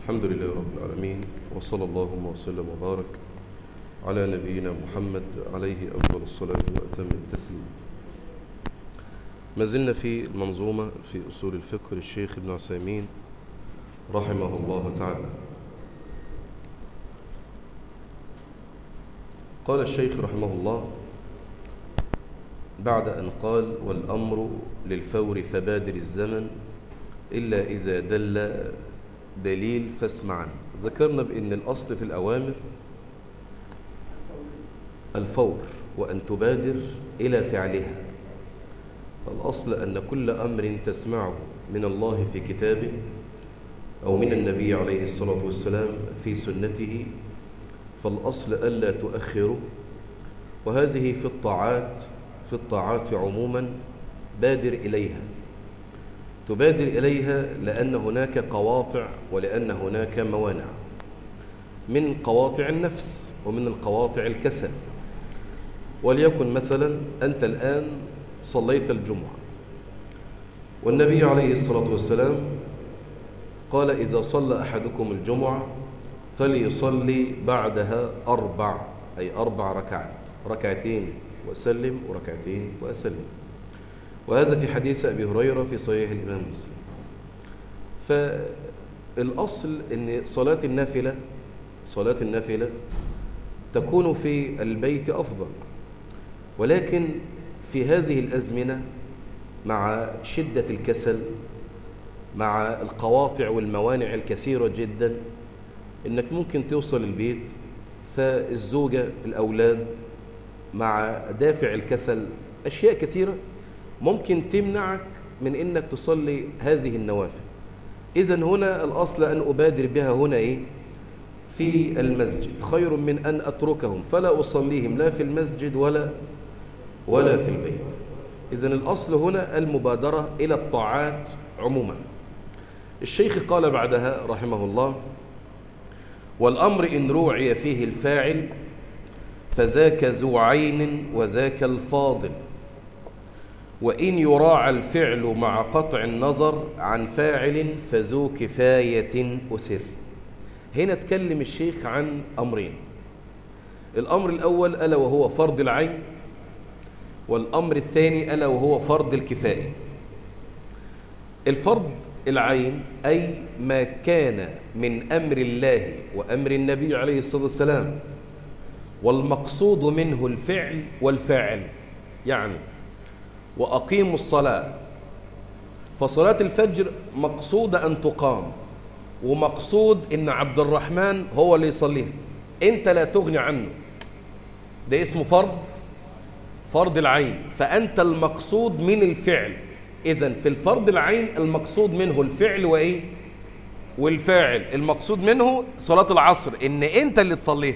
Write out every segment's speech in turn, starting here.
الحمد لله رب العالمين وصلى اللهم وسلم وبارك على نبينا محمد عليه أفضل الصلاة وأتم التسليم ما زلنا في المنظومة في أصول الفقه للشيخ ابن عثيمين رحمه الله تعالى قال الشيخ رحمه الله بعد أن قال والأمر للفور فبادر الزمن إلا إذا دل دليل فاسمعا ذكرنا بأن الأصل في الأوامر الفور وأن تبادر إلى فعلها الأصل أن كل أمر تسمعه من الله في كتابه أو من النبي عليه الصلاة والسلام في سنته فالأصل ألا تؤخره وهذه في الطاعات في الطاعات عموما بادر إليها تبادر إليها لأن هناك قواطع ولأن هناك موانع من قواطع النفس ومن القواطع الكسل وليكن مثلا أنت الآن صليت الجمعة والنبي عليه الصلاة والسلام قال إذا صلى أحدكم الجمعة فليصلي بعدها أربع أي أربع ركعات ركعتين وأسلم وركعتين وأسلم وهذا في حديث أبي هريرة في صحيح الإمام مسلم فالأصل أن صلاة النافلة صلاة النافلة تكون في البيت أفضل ولكن في هذه الأزمنة مع شدة الكسل مع القواطع والموانع الكثيرة جدا إنك ممكن توصل البيت فالزوجة الأولاد مع دافع الكسل أشياء كثيرة ممكن تمنعك من إنك تصلي هذه النوافل إذا هنا الأصل أن أبادر بها هنا إيه؟ في المسجد خير من أن أتركهم فلا أصليهم لا في المسجد ولا ولا في البيت إذا الأصل هنا المبادرة إلى الطاعات عموما الشيخ قال بعدها رحمه الله والأمر إن روعي فيه الفاعل فذاك ذو عين وذاك الفاضل وإن يراعى الفعل مع قطع النظر عن فاعل فذو كفاية أسر هنا تكلم الشيخ عن أمرين الأمر الأول ألا وهو فرض العين والأمر الثاني ألا وهو فرض الكفاية الفرض العين أي ما كان من أمر الله وأمر النبي عليه الصلاة والسلام والمقصود منه الفعل والفاعل يعني وأقيموا الصلاة فصلاة الفجر مقصود أن تقام ومقصود إن عبد الرحمن هو اللي يصليها أنت لا تغني عنه ده اسمه فرض فرض العين فأنت المقصود من الفعل إذا في الفرض العين المقصود منه الفعل وإيه والفاعل المقصود منه صلاة العصر إن أنت اللي تصليها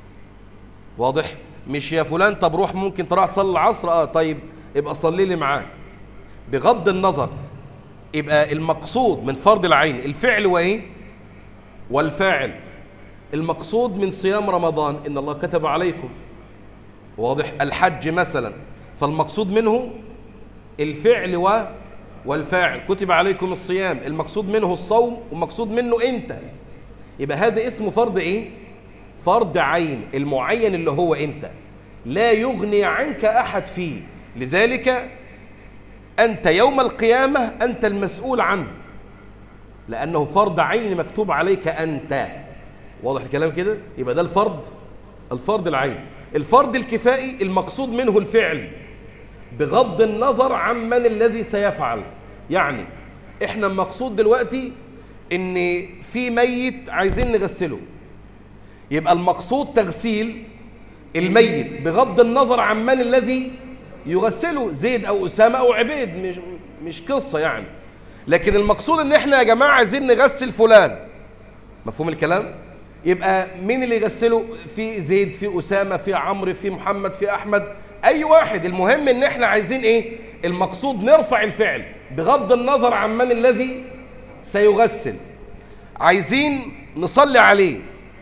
واضح مش يا فلان طب روح ممكن تروح تصلي العصر اه طيب يبقى صلي لي معاك بغض النظر يبقى المقصود من فرض العين الفعل وايه والفاعل المقصود من صيام رمضان ان الله كتب عليكم واضح الحج مثلا فالمقصود منه الفعل و والفاعل كتب عليكم الصيام المقصود منه الصوم ومقصود منه انت يبقى هذا اسمه فرض ايه فرض عين المعين اللي هو انت لا يغني عنك احد فيه لذلك انت يوم القيامه انت المسؤول عنه لانه فرض عين مكتوب عليك انت واضح الكلام كده يبقى ده الفرض الفرض العين الفرض الكفائي المقصود منه الفعل بغض النظر عن من الذي سيفعل يعني احنا المقصود دلوقتي ان في ميت عايزين نغسله يبقى المقصود تغسيل الميت بغض النظر عن من الذي يغسله زيد او اسامه او عبيد مش مش قصه يعني لكن المقصود ان احنا يا جماعه عايزين نغسل فلان مفهوم الكلام يبقى مين اللي يغسله في زيد في اسامه في عمرو في محمد في احمد اي واحد المهم ان احنا عايزين ايه المقصود نرفع الفعل بغض النظر عن من الذي سيغسل عايزين نصلي عليه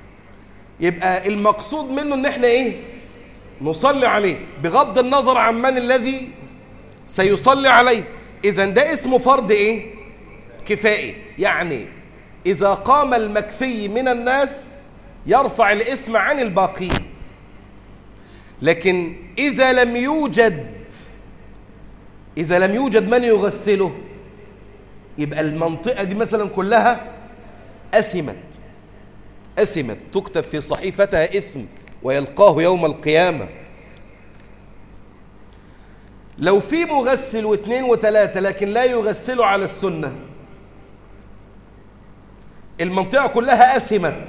يبقى المقصود منه ان احنا ايه نصلي عليه بغض النظر عن من الذي سيصلي عليه اذا ده اسمه فرض ايه كفائي يعني إذا قام المكفي من الناس يرفع الاسم عن الباقين لكن إذا لم يوجد إذا لم يوجد من يغسله يبقى المنطقة دي مثلا كلها أسمت أسمت تكتب في صحيفتها اسم ويلقاه يوم القيامة لو في مغسل واثنين وثلاثة لكن لا يغسلوا على السنة المنطقة كلها أسمت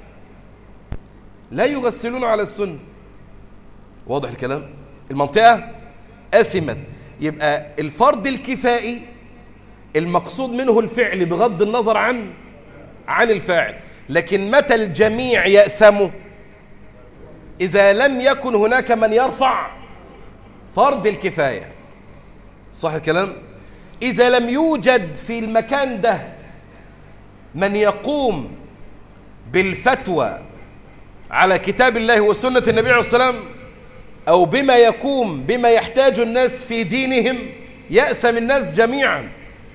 لا يغسلون على السنة واضح الكلام المنطقة أسمت يبقى الفرض الكفائي المقصود منه الفعل بغض النظر عن عن الفاعل لكن متى الجميع يأسموا إذا لم يكن هناك من يرفع فرض الكفاية صح الكلام إذا لم يوجد في المكان ده من يقوم بالفتوى على كتاب الله وسنة النبي عليه الصلاة والسلام أو بما يقوم بما يحتاج الناس في دينهم يأسم الناس جميعا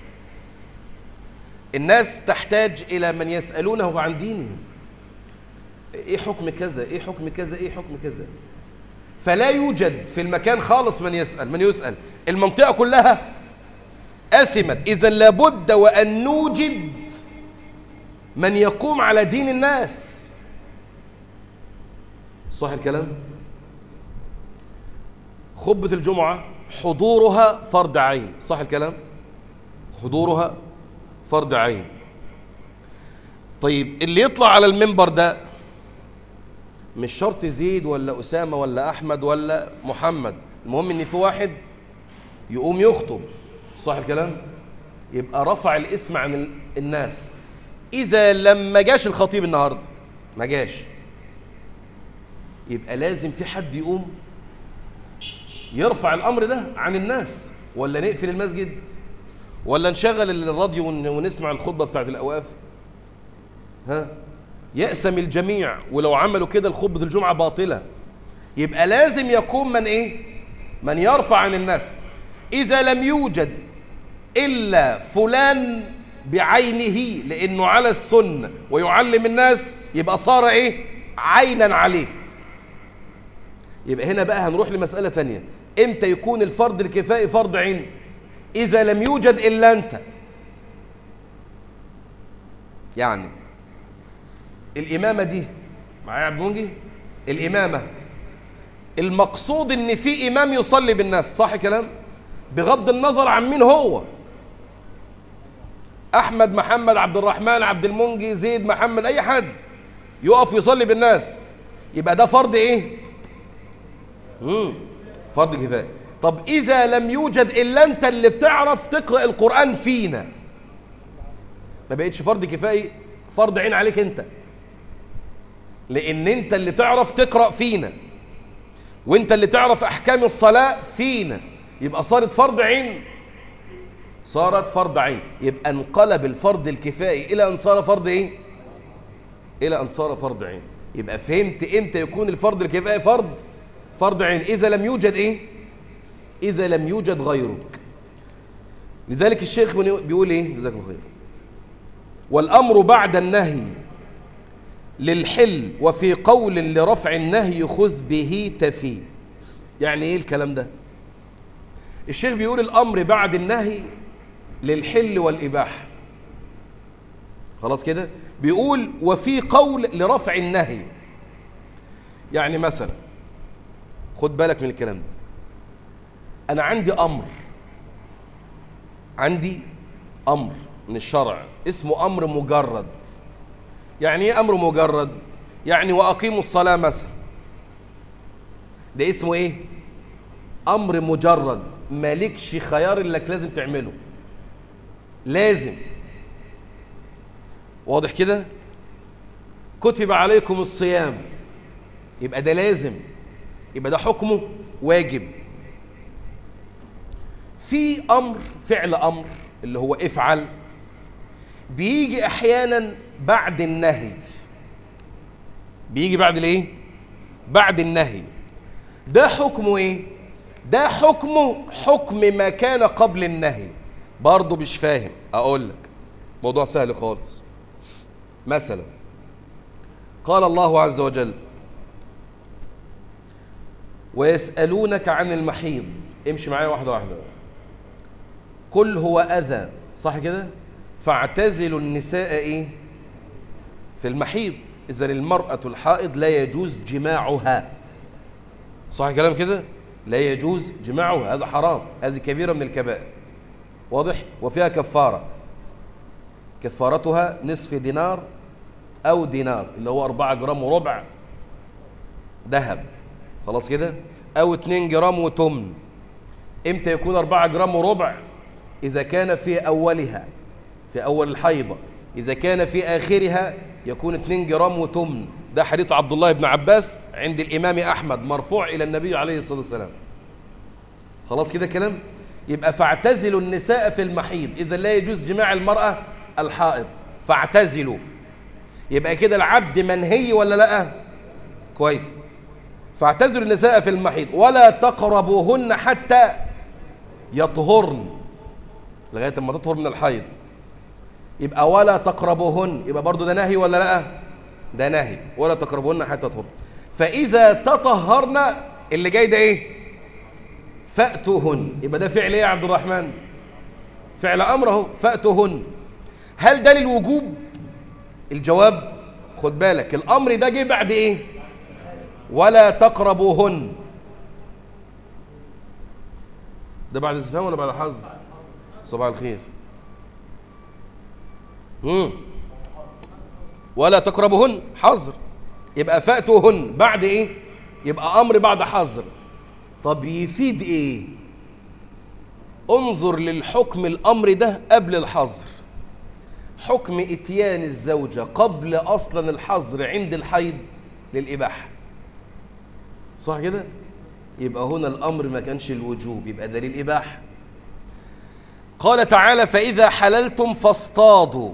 الناس تحتاج إلى من يسألونه عن دينهم إيه حكم كذا إيه حكم كذا إيه حكم كذا فلا يوجد في المكان خالص من يسأل من يسأل المنطقة كلها أسمت إذا لابد وأن نوجد من يقوم على دين الناس صح الكلام خطبة الجمعة حضورها فرض عين صح الكلام حضورها فرض عين طيب اللي يطلع على المنبر ده مش شرط زيد ولا أسامة ولا أحمد ولا محمد المهم إن في واحد يقوم يخطب صح الكلام يبقى رفع الاسم عن الناس إذا لما جاش الخطيب النهاردة ما جاش يبقى لازم في حد يقوم يرفع الأمر ده عن الناس ولا نقفل المسجد ولا نشغل الراديو ونسمع الخطبة بتاعت الأواف ها يأسم الجميع ولو عملوا كده الخطبة الجمعة باطلة يبقى لازم يقوم من إيه من يرفع عن الناس إذا لم يوجد إلا فلان بعينه لأنه على السنة ويعلم الناس يبقى صار إيه عينا عليه يبقى هنا بقى هنروح لمسألة تانية إمتى يكون الفرض الكفائي فرض عين إذا لم يوجد إلا أنت يعني الإمامة دي معايا عبد المنجي الإمامة المقصود إن في إمام يصلي بالناس صح كلام بغض النظر عن مين هو أحمد محمد عبد الرحمن عبد المنجي زيد محمد أي حد يقف يصلي بالناس يبقى ده فرض إيه مم. فرض كفاية طب إذا لم يوجد إلا أنت اللي بتعرف تقرأ القرآن فينا ما بقتش فرض كفاية فرض عين عليك أنت لأن أنت اللي تعرف تقرأ فينا وأنت اللي تعرف أحكام الصلاة فينا يبقى صارت فرض عين صارت فرض عين يبقى انقلب الفرض الكفائي إلى أن صار فرض إيه؟ إلى أن صار فرض عين يبقى فهمت إمتى يكون الفرض الكفائي فرض فرض عين إذا لم يوجد إيه؟ إذا لم يوجد غيرك لذلك الشيخ بيقول إيه؟ جزاك الله خير والأمر بعد النهي للحل وفي قول لرفع النهي خذ به تفي يعني إيه الكلام ده؟ الشيخ بيقول الأمر بعد النهي للحل والإباحة خلاص كده بيقول وفي قول لرفع النهي يعني مثلا خد بالك من الكلام ده أنا عندي أمر عندي أمر من الشرع اسمه أمر مجرد يعني إيه أمر مجرد يعني وأقيموا الصلاة مثلا ده اسمه إيه أمر مجرد مالكش خيار إنك لازم تعمله لازم واضح كده كتب عليكم الصيام يبقى ده لازم يبقى ده حكمه واجب في امر فعل امر اللي هو افعل بيجي احيانا بعد النهي بيجي بعد الايه بعد النهي ده حكمه ايه ده حكمه حكم ما كان قبل النهي برضه مش فاهم اقول لك موضوع سهل خالص مثلا قال الله عز وجل ويسألونك عن المحيض امشي معايا واحدة واحدة قل هو أذى صح كده فاعتزلوا النساء ايه في المحيض إذا المرأة الحائض لا يجوز جماعها صح كلام كده لا يجوز جماعها هذا حرام هذه كبيرة من الكبائر واضح وفيها كفارة كفارتها نصف دينار أو دينار اللي هو أربعة جرام وربع ذهب خلاص كده أو اتنين جرام وتمن إمتى يكون أربعة جرام وربع إذا كان في أولها في أول الحيضة إذا كان في آخرها يكون 2 جرام وتمن ده حديث عبد الله بن عباس عند الإمام أحمد مرفوع إلى النبي عليه الصلاة والسلام خلاص كده كلام يبقى فاعتزلوا النساء في المحيض إذا لا يجوز جماع المرأة الحائض فاعتزلوا يبقى كده العبد منهي ولا لا كويس فاعتزلوا النساء في المحيض ولا تقربوهن حتى يطهرن لغاية ما تطهر من الحيض يبقى ولا تقربوهن يبقى برضو ده نهي ولا لا ده نهي ولا تقربوهن حتى تطهر فإذا تطهرن اللي جاي ده ايه فأتوهن يبقى ده فعل ايه يا عبد الرحمن فعل أمر اهو فأتوهن هل ده للوجوب الجواب خد بالك الأمر ده جه بعد ايه ولا تقربوهن ده بعد استفهام ولا بعد حظ صباح الخير مم. ولا تقربهن حظر يبقى فأتوهن بعد ايه يبقى امر بعد حظر طب يفيد ايه انظر للحكم الامر ده قبل الحظر حكم اتيان الزوجة قبل اصلا الحظر عند الحيض للاباحة صح كده يبقى هنا الامر ما كانش الوجوب يبقى ده للاباحة قال تعالى فاذا حللتم فاصطادوا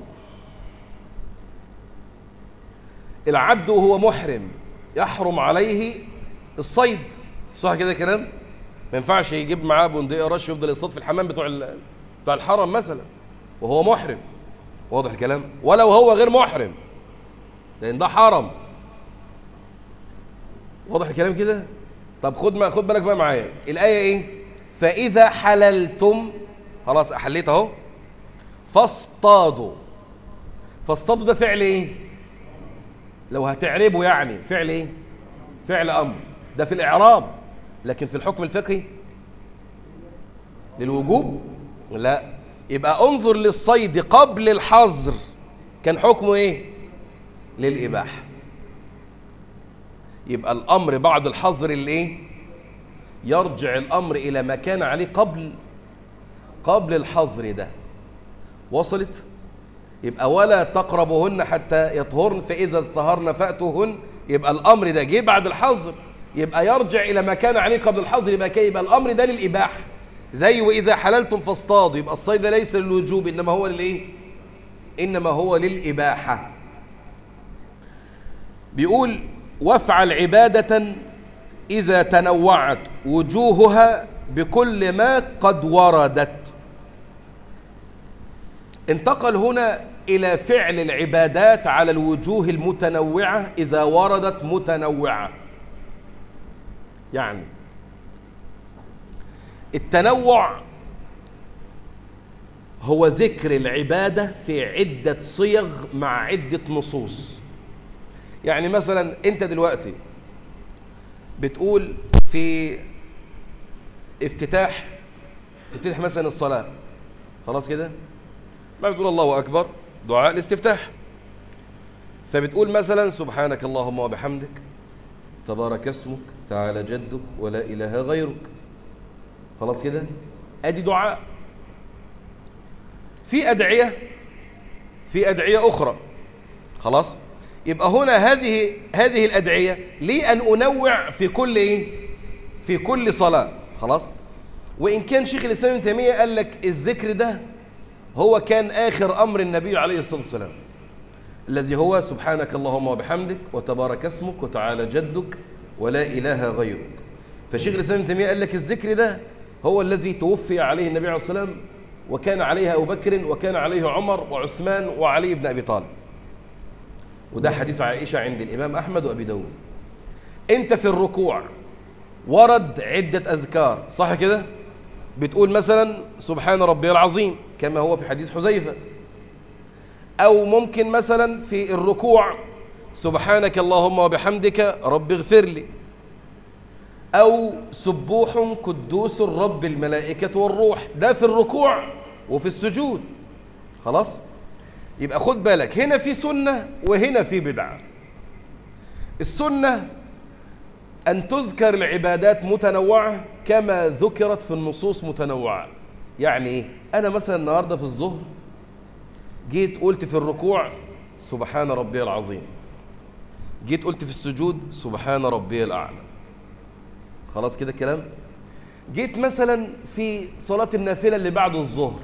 العبد وهو محرم يحرم عليه الصيد صح كده كلام ما ينفعش يجيب معاه بندقية رش يفضل يصطاد في الحمام بتوع بتاع الحرم مثلا وهو محرم واضح الكلام ولو هو غير محرم لان ده حرم واضح الكلام كده طب خد ما خد بالك بقى معايا الايه ايه فاذا حللتم خلاص احليت اهو فاصطادوا فاصطادوا ده فعل ايه لو هتعربه يعني فعل ايه فعل امر ده في الاعراب لكن في الحكم الفقهي للوجوب لا يبقى انظر للصيد قبل الحظر كان حكمه ايه للاباحه يبقى الامر بعد الحظر الايه يرجع الامر الى ما كان عليه قبل قبل الحظر ده وصلت يبقى ولا تقربهن حتى يطهرن فإذا طهرن فأتوهن يبقى الأمر ده جه بعد الحظر يبقى يرجع إلى ما كان عليه قبل الحظر يبقى كي يبقى الأمر ده للإباحة زي وإذا حللتم فاصطادوا يبقى الصيد ليس للوجوب إنما هو للإيه؟ إنما هو للإباحة بيقول وافعل عبادة إذا تنوعت وجوهها بكل ما قد وردت انتقل هنا إلى فعل العبادات على الوجوه المتنوعة إذا وردت متنوعة يعني التنوع هو ذكر العبادة في عدة صيغ مع عدة نصوص يعني مثلا أنت دلوقتي بتقول في افتتاح تفتتح مثلا الصلاة خلاص كده ما بتقول الله أكبر دعاء الاستفتاح فبتقول مثلا سبحانك اللهم وبحمدك تبارك اسمك تعالى جدك ولا إله غيرك خلاص كده أدي دعاء في أدعية في أدعية أخرى خلاص يبقى هنا هذه هذه الأدعية لي أن أنوع في كل إيه في كل صلاة خلاص وإن كان شيخ الإسلام ابن تيمية قال لك الذكر ده هو كان آخر أمر النبي عليه الصلاة والسلام الذي هو سبحانك اللهم وبحمدك وتبارك اسمك وتعالى جدك ولا إله غيرك فشيخ الإسلام ابن تيمية قال لك الذكر ده هو الذي توفي عليه النبي عليه الصلاة والسلام وكان عليه أبو بكر وكان عليه عمر وعثمان وعلي بن أبي طالب وده حديث عائشة عند الإمام أحمد وأبي داود أنت في الركوع ورد عدة أذكار صح كده بتقول مثلا سبحان ربي العظيم كما هو في حديث حذيفة أو ممكن مثلا في الركوع سبحانك اللهم وبحمدك رب اغفر لي أو سبوح قدوس الرب الملائكة والروح ده في الركوع وفي السجود خلاص يبقى خد بالك هنا في سنة وهنا في بدعة السنة أن تذكر العبادات متنوعة كما ذكرت في النصوص متنوعة يعني إيه؟ أنا مثلا النهاردة في الظهر جيت قلت في الركوع سبحان ربي العظيم جيت قلت في السجود سبحان ربي الأعلى خلاص كده الكلام جيت مثلا في صلاة النافلة اللي بعد الظهر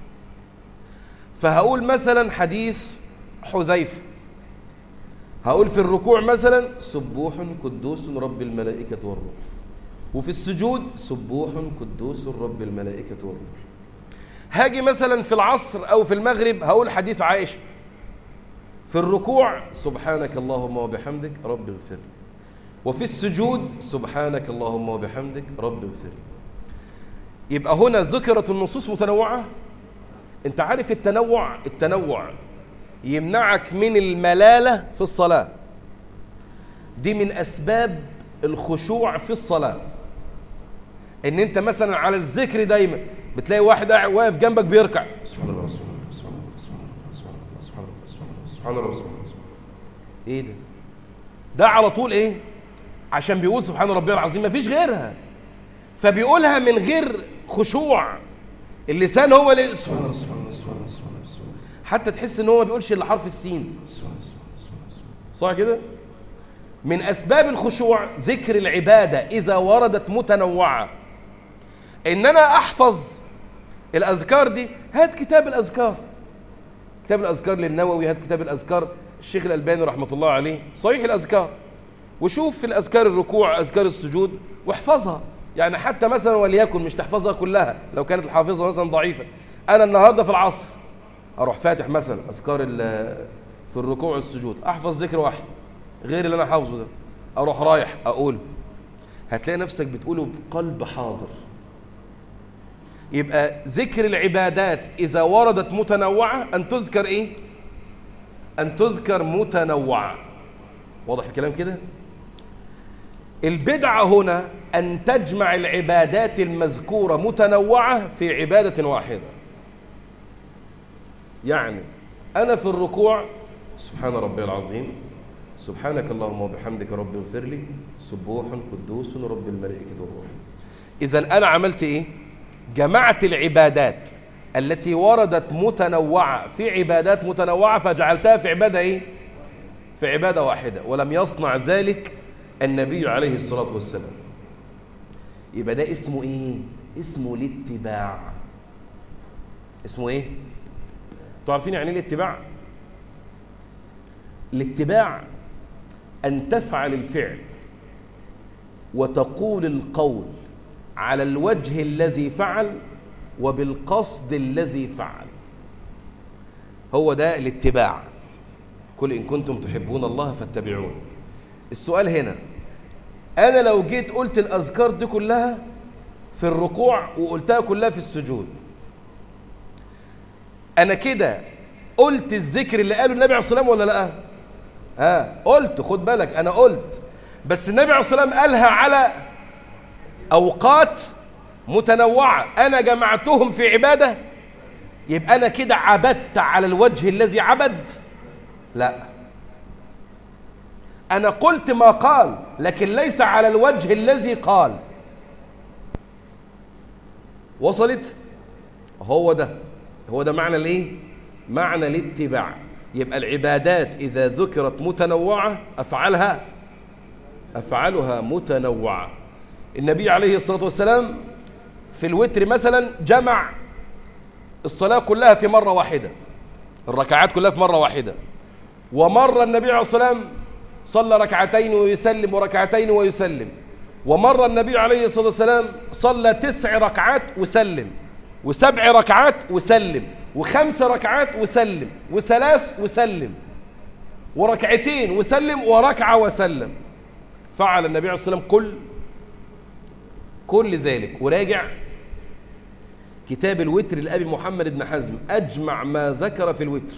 فهقول مثلا حديث حذيفة هقول في الركوع مثلا سبوح قدوس رب الملائكة والروح وفي السجود سبوح قدوس رب الملائكة والروح هاجي مثلا في العصر أو في المغرب هقول حديث عائشة في الركوع سبحانك اللهم وبحمدك رب اغفر وفي السجود سبحانك اللهم وبحمدك رب اغفر يبقى هنا ذكرت النصوص متنوعة انت عارف التنوع التنوع يمنعك من الملالة في الصلاة دي من أسباب الخشوع في الصلاة ان انت مثلا على الذكر دايما بتلاقي واحد قاعد واقف جنبك بيركع سبحان الله سبحان الله سبحان الله سبحان الله سبحان الله سبحان الله سبحان الله سبحان الله سبحان الله ايه ده ده على طول ايه عشان بيقول سبحان ربي العظيم مفيش غيرها فبيقولها من غير خشوع اللسان هو اللي سبحان الله سبحان الله سبحان الله سبحان الله سبحان الله حتى تحس ان هو ما بيقولش الا حرف السين سبحان الله سبحان الله سبحان الله سبحان الله صح كده من اسباب الخشوع ذكر العباده اذا وردت متنوعه ان انا احفظ الاذكار دي هات كتاب الاذكار كتاب الاذكار للنووي هات كتاب الاذكار الشيخ الالباني رحمه الله عليه صحيح الاذكار وشوف في الاذكار الركوع اذكار السجود واحفظها يعني حتى مثلا وليكن مش تحفظها كلها لو كانت الحافظه مثلا ضعيفه انا النهارده في العصر اروح فاتح مثلا اذكار في الركوع والسجود احفظ ذكر واحد غير اللي انا حافظه ده اروح رايح اقوله هتلاقي نفسك بتقوله بقلب حاضر يبقى ذكر العبادات إذا وردت متنوعة أن تذكر إيه؟ أن تذكر متنوعة واضح الكلام كده؟ البدعة هنا أن تجمع العبادات المذكورة متنوعة في عبادة واحدة يعني أنا في الركوع سبحان ربي العظيم سبحانك اللهم وبحمدك رب اغفر لي سبوح قدوس رب الملائكة والروح إذا أنا عملت إيه؟ جمعت العبادات التي وردت متنوعة في عبادات متنوعة فجعلتها في عبادة إيه؟ في عبادة واحدة ولم يصنع ذلك النبي عليه الصلاة والسلام يبقى ده اسمه إيه؟ اسمه الاتباع اسمه إيه؟ انتوا عارفين يعني ايه الاتباع؟ الاتباع أن تفعل الفعل وتقول القول على الوجه الذي فعل وبالقصد الذي فعل هو ده الاتباع قل إن كنتم تحبون الله فاتبعون السؤال هنا أنا لو جيت قلت الأذكار دي كلها في الركوع وقلتها كلها في السجود أنا كده قلت الذكر اللي قاله النبي عليه الصلاة والسلام ولا لأ ها آه. قلت خد بالك أنا قلت بس النبي عليه الصلاة والسلام قالها على أوقات متنوعة أنا جمعتهم في عبادة يبقى أنا كده عبدت على الوجه الذي عبد لا أنا قلت ما قال لكن ليس على الوجه الذي قال وصلت هو ده هو ده معنى الايه معنى الاتباع يبقى العبادات إذا ذكرت متنوعة أفعلها أفعلها متنوعة النبي عليه الصلاة والسلام في الوتر مثلا جمع الصلاة كلها في مرة واحدة الركعات كلها في مرة واحدة ومر النبي عليه الصلاة والسلام صلى ركعتين ويسلم وركعتين ويسلم ومر النبي عليه الصلاة والسلام صلى تسع ركعات وسلم وسبع ركعات وسلم وخمس ركعات وسلم وثلاث وسلم وركعتين وسلم وركعة وسلم فعل النبي عليه الصلاة والسلام كل كل ذلك وراجع كتاب الوتر لأبي محمد بن حزم أجمع ما ذكر في الوتر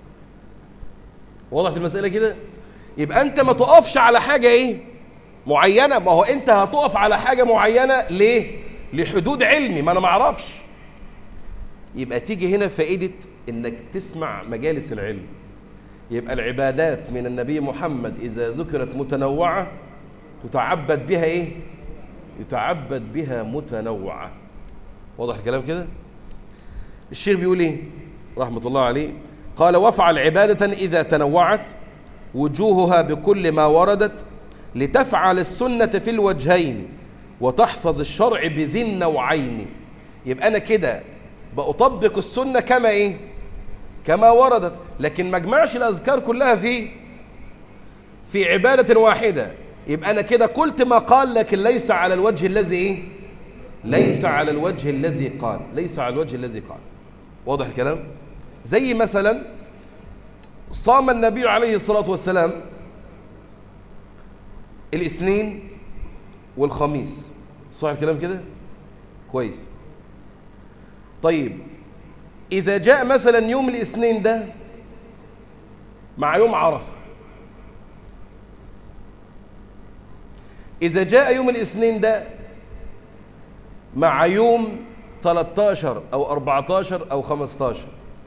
وضحت المسألة كده يبقى أنت ما تقفش على حاجة إيه معينة ما هو أنت هتقف على حاجة معينة ليه لحدود علمي ما أنا ما أعرفش يبقى تيجي هنا فائدة إنك تسمع مجالس العلم يبقى العبادات من النبي محمد إذا ذكرت متنوعة تتعبد بها إيه يتعبد بها متنوعة واضح الكلام كده الشيخ بيقول إيه رحمة الله عليه قال وافعل عبادة إذا تنوعت وجوهها بكل ما وردت لتفعل السنة في الوجهين وتحفظ الشرع بذي النوعين يبقى أنا كده بأطبق السنة كما إيه كما وردت لكن ما اجمعش الأذكار كلها في في عبادة واحدة يبقى أنا كده قلت ما قال لكن ليس على الوجه الذي إيه ليس على الوجه الذي قال ليس على الوجه الذي قال واضح الكلام زي مثلا صام النبي عليه الصلاة والسلام الاثنين والخميس صح الكلام كده كويس طيب إذا جاء مثلا يوم الاثنين ده مع يوم عرفة إذا جاء يوم الاثنين ده مع يوم 13 أو 14 أو 15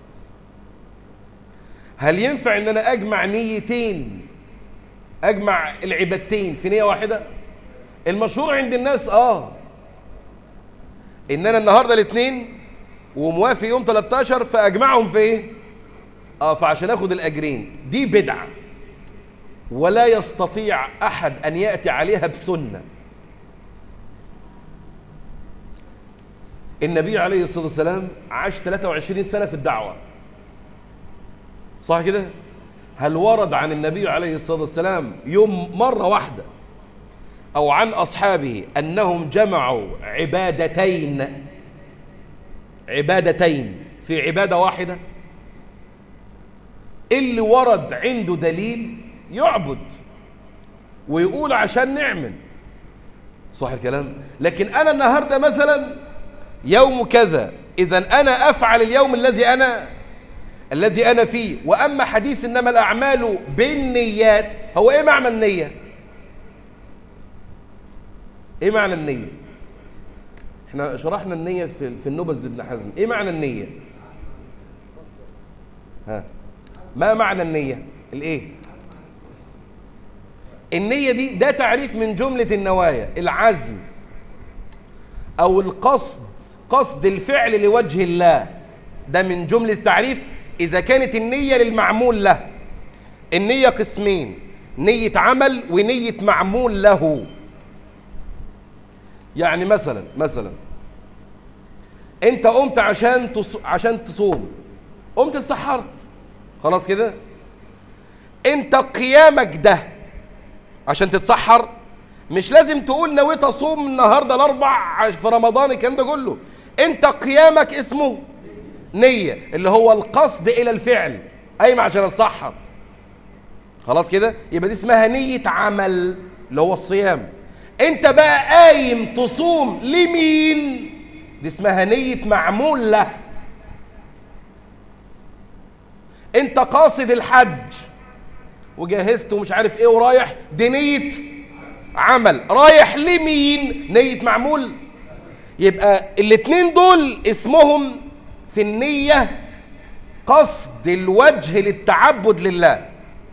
هل ينفع ان انا اجمع نيتين اجمع العبادتين في نيه واحده المشهور عند الناس اه ان انا النهارده الاثنين وموافق يوم 13 فاجمعهم في ايه اه فعشان اخد الاجرين دي بدعه ولا يستطيع احد ان ياتي عليها بسنه النبي عليه الصلاه والسلام عاش 23 سنه في الدعوه صح كده هل ورد عن النبي عليه الصلاة والسلام يوم مرة واحدة أو عن أصحابه أنهم جمعوا عبادتين عبادتين في عبادة واحدة اللي ورد عنده دليل يعبد ويقول عشان نعمل صح الكلام لكن أنا النهاردة مثلا يوم كذا إذا أنا أفعل اليوم الذي أنا الذي أنا فيه وأما حديث إنما الأعمال بالنيات هو إيه معنى النية إيه معنى النية إحنا شرحنا النية في, في النبذ لابن حزم إيه معنى النية ها ما معنى النية الإيه النية دي ده تعريف من جملة النوايا العزم أو القصد قصد الفعل لوجه الله ده من جملة التعريف إذا كانت النية للمعمول له النية قسمين نية عمل ونية معمول له يعني مثلا مثلا انت قمت عشان تص... عشان تصوم قمت اتسحرت خلاص كده انت قيامك ده عشان تتسحر مش لازم تقول نويت اصوم النهارده الاربع في رمضان الكلام ده كله انت قيامك اسمه نية اللي هو القصد إلى الفعل أيما عشان أتسحر خلاص كده يبقى دي اسمها نية عمل اللي هو الصيام أنت بقى قايم تصوم لمين دي اسمها نية معمول له أنت قاصد الحج وجهزت ومش عارف إيه ورايح دي نية عمل رايح لمين نية معمول يبقى الاتنين دول اسمهم في النية قصد الوجه للتعبد لله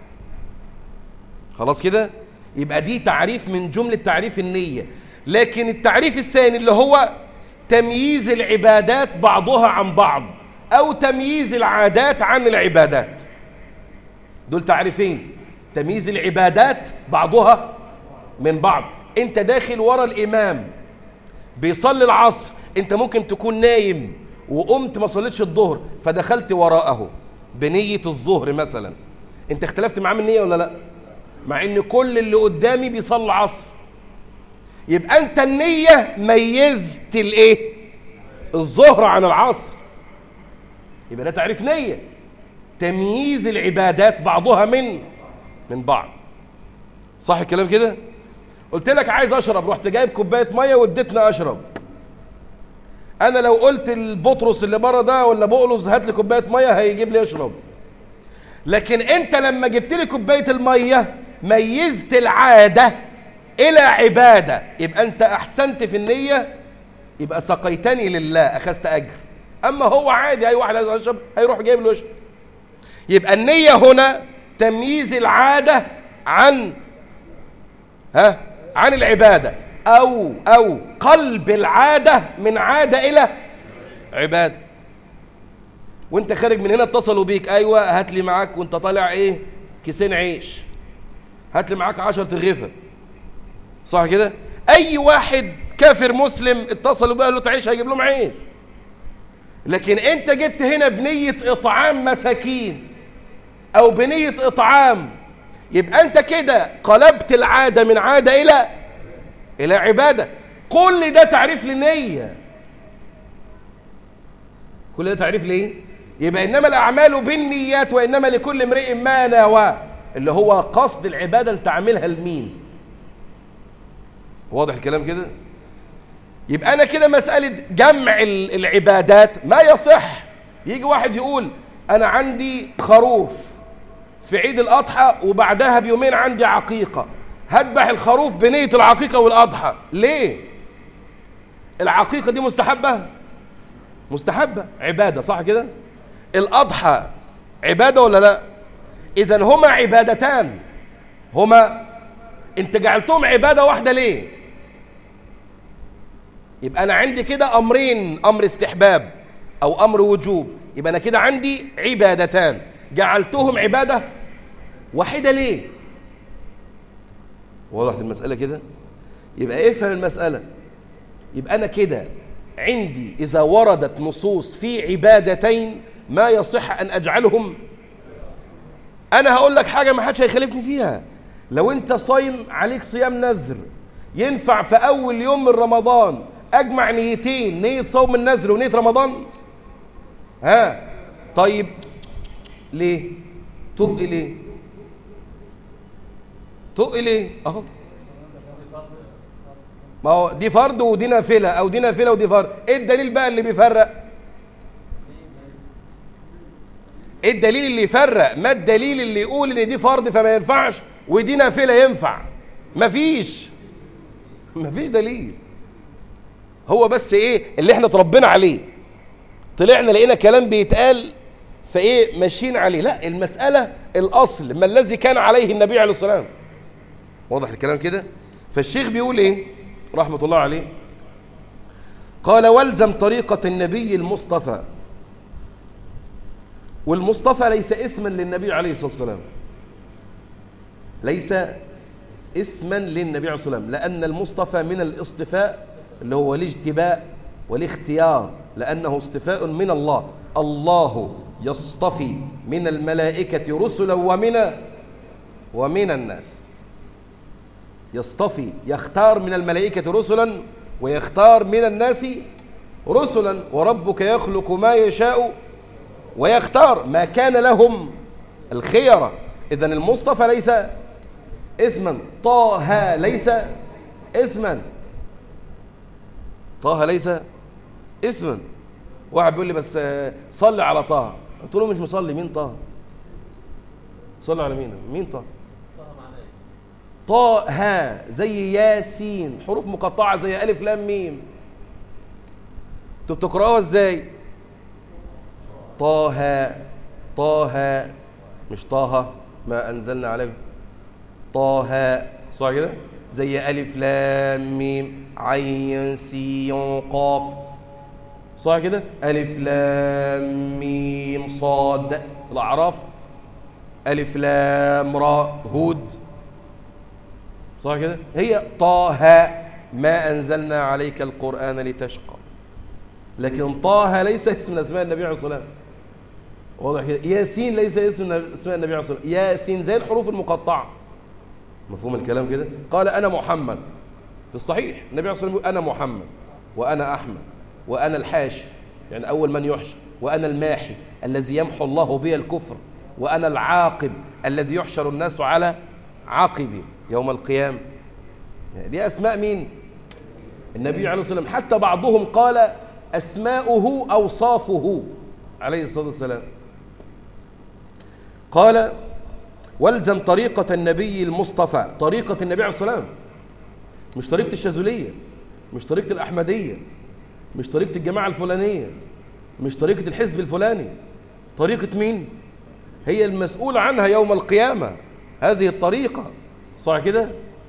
خلاص كده يبقى دي تعريف من جملة تعريف النية لكن التعريف الثاني اللي هو تمييز العبادات بعضها عن بعض أو تمييز العادات عن العبادات دول تعريفين تمييز العبادات بعضها من بعض انت داخل ورا الإمام بيصلي العصر انت ممكن تكون نايم وقمت ما صليتش الظهر فدخلت وراءه بنية الظهر مثلا انت اختلفت معاه من النية ولا لا مع ان كل اللي قدامي بيصلي عصر يبقى انت النية ميزت الايه الظهر عن العصر يبقى ده تعريف نية تمييز العبادات بعضها من من بعض صح الكلام كده قلت لك عايز اشرب رحت جايب كوبايه ميه واديتني اشرب انا لو قلت البطرس اللي بره ده ولا بقلص هات لي كوبايه ميه هيجيب لي يشرب لكن انت لما جبت لي كوبايه الميه ميزت العاده الى عباده يبقى انت احسنت في النيه يبقى سقيتني لله اخذت اجر اما هو عادي اي واحد عايز يشرب هيروح جايب له يشرب يبقى النيه هنا تمييز العاده عن ها عن العباده او او قلب العاده من عاده الى عباده وانت خارج من هنا اتصلوا بيك ايوه هات لي معاك وانت طالع ايه كيسين عيش هات لي معاك 10 تغفه صح كده اي واحد كافر مسلم اتصلوا بقى له تعيش هيجيب لهم عيش لكن انت جبت هنا بنيه اطعام مساكين او بنيه اطعام يبقى انت كده قلبت العاده من عاده الى الى عباده كل ده تعريف للنيه كل ده تعريف ليه يبقى انما الاعمال بالنيات وانما لكل امرئ ما نوى اللي هو قصد العباده انت عاملها لمين واضح الكلام كده يبقى انا كده مساله جمع العبادات ما يصح يجي واحد يقول انا عندي خروف في عيد الاضحى وبعدها بيومين عندي عقيقه هذبح الخروف بنيه العقيقه والاضحى ليه العقيقه دي مستحبه مستحبه عباده صح كده الاضحى عباده ولا لا اذا هما عبادتان هما انت جعلتهم عباده واحده ليه يبقى انا عندي كده امرين امر استحباب او امر وجوب يبقى انا كده عندي عبادتان جعلتهم عباده واحده ليه وضحت المساله كده يبقى افهم المساله يبقى انا كده عندي اذا وردت نصوص في عبادتين ما يصح ان اجعلهم انا هقول لك حاجه ما حدش هيخالفني فيها لو انت صايم عليك صيام نذر ينفع في اول يوم من رمضان اجمع نيتين نيه صوم النذر ونيه رمضان ها طيب ليه تبقي ليه تبقي ليه اهو ما هو دي فرض ودي نافله او دي نافله ودي فرض ايه الدليل بقى اللي بيفرق ايه الدليل اللي يفرق ما الدليل اللي يقول ان دي فرض فما ينفعش ودي نافله ينفع مفيش مفيش دليل هو بس ايه اللي احنا اتربينا عليه طلعنا لقينا كلام بيتقال فايه ماشيين عليه لا المساله الاصل ما الذي كان عليه النبي عليه الصلاه والسلام واضح الكلام كده فالشيخ بيقول ايه رحمه الله عليه قال والزم طريقه النبي المصطفى والمصطفى ليس اسما للنبي عليه الصلاه والسلام ليس اسما للنبي عليه الصلاه والسلام لان المصطفى من الاصطفاء اللي هو الاجتباء والاختيار لانه اصطفاء من الله الله يصطفي من الملائكه رسلا ومن ومن الناس يصطفي يختار من الملائكه رسلا ويختار من الناس رسلا وربك يخلق ما يشاء ويختار ما كان لهم الخيرة إذا المصطفى ليس اسما طه ليس اسما طه ليس اسما واحد بيقول لي بس صلي على طه قلت له مش مصلي مين طه صلي على مين مين طه طه زي ياسين حروف مقطعة زي ألف لام ميم انتوا بتقرأوها ازاي طه طه مش طه ما أنزلنا عليه طه صح كده زي ألف لام ميم عين سين قاف صح كده ألف لام ميم صاد الأعراف ألف لام را هود صح كده هي طه ما أنزلنا عليك القرآن لتشقى لكن طه ليس اسم من أسماء النبي عليه الصلاة والسلام واضح كده ياسين ليس اسم من اسماء النبي عليه الصلاة والسلام ياسين زي الحروف المقطعة مفهوم الكلام كده قال أنا محمد في الصحيح النبي عليه الصلاة والسلام أنا محمد وأنا أحمد وأنا الحاشر يعني أول من يحشر وأنا الماحي الذي يمحو الله بي الكفر وأنا العاقب الذي يحشر الناس على عاقبي يوم القيامة دي أسماء مين؟ النبي عليه الصلاة والسلام حتى بعضهم قال أسماؤه أوصافه عليه الصلاة والسلام قال والزم طريقة النبي المصطفى طريقة النبي عليه الصلاة والسلام مش طريقة الشاذلية مش طريقة الأحمدية مش طريقة الجماعة الفلانية مش طريقة الحزب الفلاني طريقة مين؟ هي المسؤول عنها يوم القيامة هذه الطريقة صح كده؟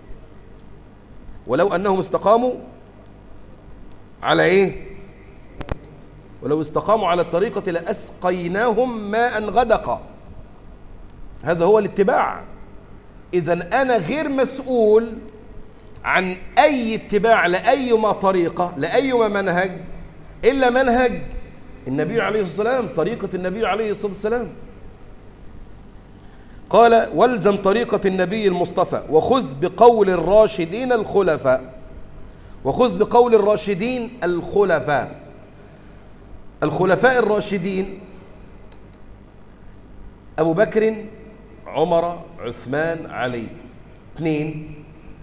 ولو أنهم استقاموا على إيه؟ ولو استقاموا على الطريقة لأسقيناهم ماء غدقا هذا هو الاتباع إذا أنا غير مسؤول عن أي اتباع لأيما طريقة لأيما منهج إلا منهج النبي عليه الصلاة والسلام طريقة النبي عليه الصلاة والسلام قال والزم طريقة النبي المصطفى وخذ بقول الراشدين الخلفاء وخذ بقول الراشدين الخلفاء الخلفاء الراشدين أبو بكر عمر عثمان علي اثنين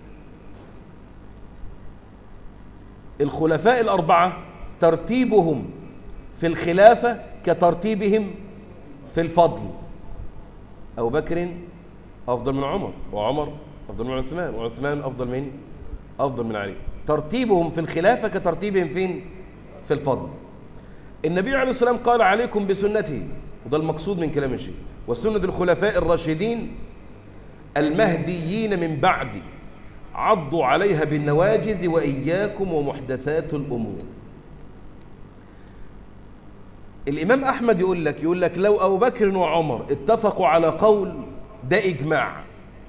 الخلفاء الأربعة ترتيبهم في الخلافة كترتيبهم في الفضل أبو بكر أفضل من عمر وعمر أفضل من عثمان وعثمان أفضل من أفضل من علي ترتيبهم في الخلافة كترتيبهم فين في الفضل النبي عليه الصلاة والسلام قال عليكم بسنتي وده المقصود من كلام الشيخ وسنة الخلفاء الراشدين المهديين من بعدي عضوا عليها بالنواجذ وإياكم ومحدثات الأمور الإمام أحمد يقول لك يقول لك لو أبو بكر وعمر اتفقوا على قول ده إجماع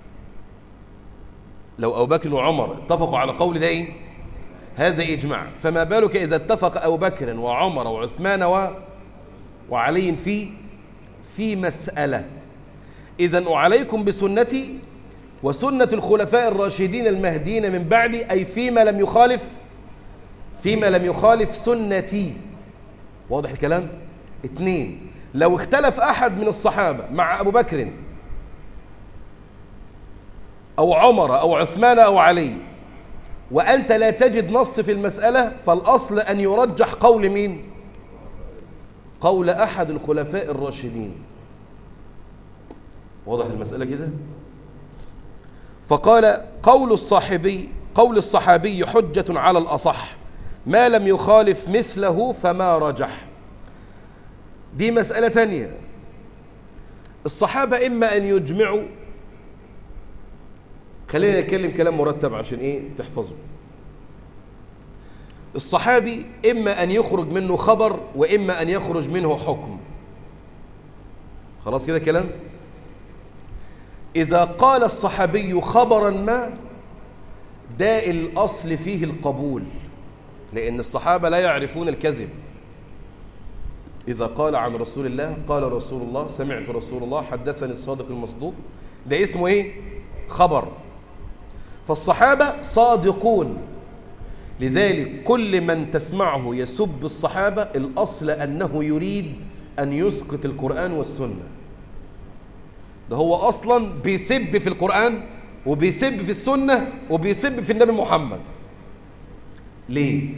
لو أبو بكر وعمر اتفقوا على قول ده إيه؟ هذا إجماع فما بالك إذا اتفق أبو بكر وعمر وعثمان و... وعلي في في مسألة إذا عليكم بسنتي وسنة الخلفاء الراشدين المهديين من بعدي أي فيما لم يخالف فيما لم يخالف سنتي واضح الكلام؟ اثنين لو اختلف أحد من الصحابة مع أبو بكر أو عمر أو عثمان أو علي وأنت لا تجد نص في المسألة فالأصل أن يرجح قول مين؟ قول أحد الخلفاء الراشدين واضح المسألة كده؟ فقال قول الصاحبي قول الصحابي حجة على الأصح ما لم يخالف مثله فما رجح دي مسألة تانية الصحابة إما أن يجمعوا خلينا نتكلم كلام مرتب عشان إيه تحفظه الصحابي إما أن يخرج منه خبر وإما أن يخرج منه حكم خلاص كده كلام إذا قال الصحابي خبرا ما ده الأصل فيه القبول لأن الصحابة لا يعرفون الكذب إذا قال عن رسول الله قال رسول الله سمعت رسول الله حدثني الصادق المصدوق ده اسمه إيه؟ خبر فالصحابة صادقون لذلك كل من تسمعه يسب الصحابة الأصل أنه يريد أن يسقط القرآن والسنة ده هو أصلا بيسب في القرآن وبيسب في السنة وبيسب في النبي محمد ليه؟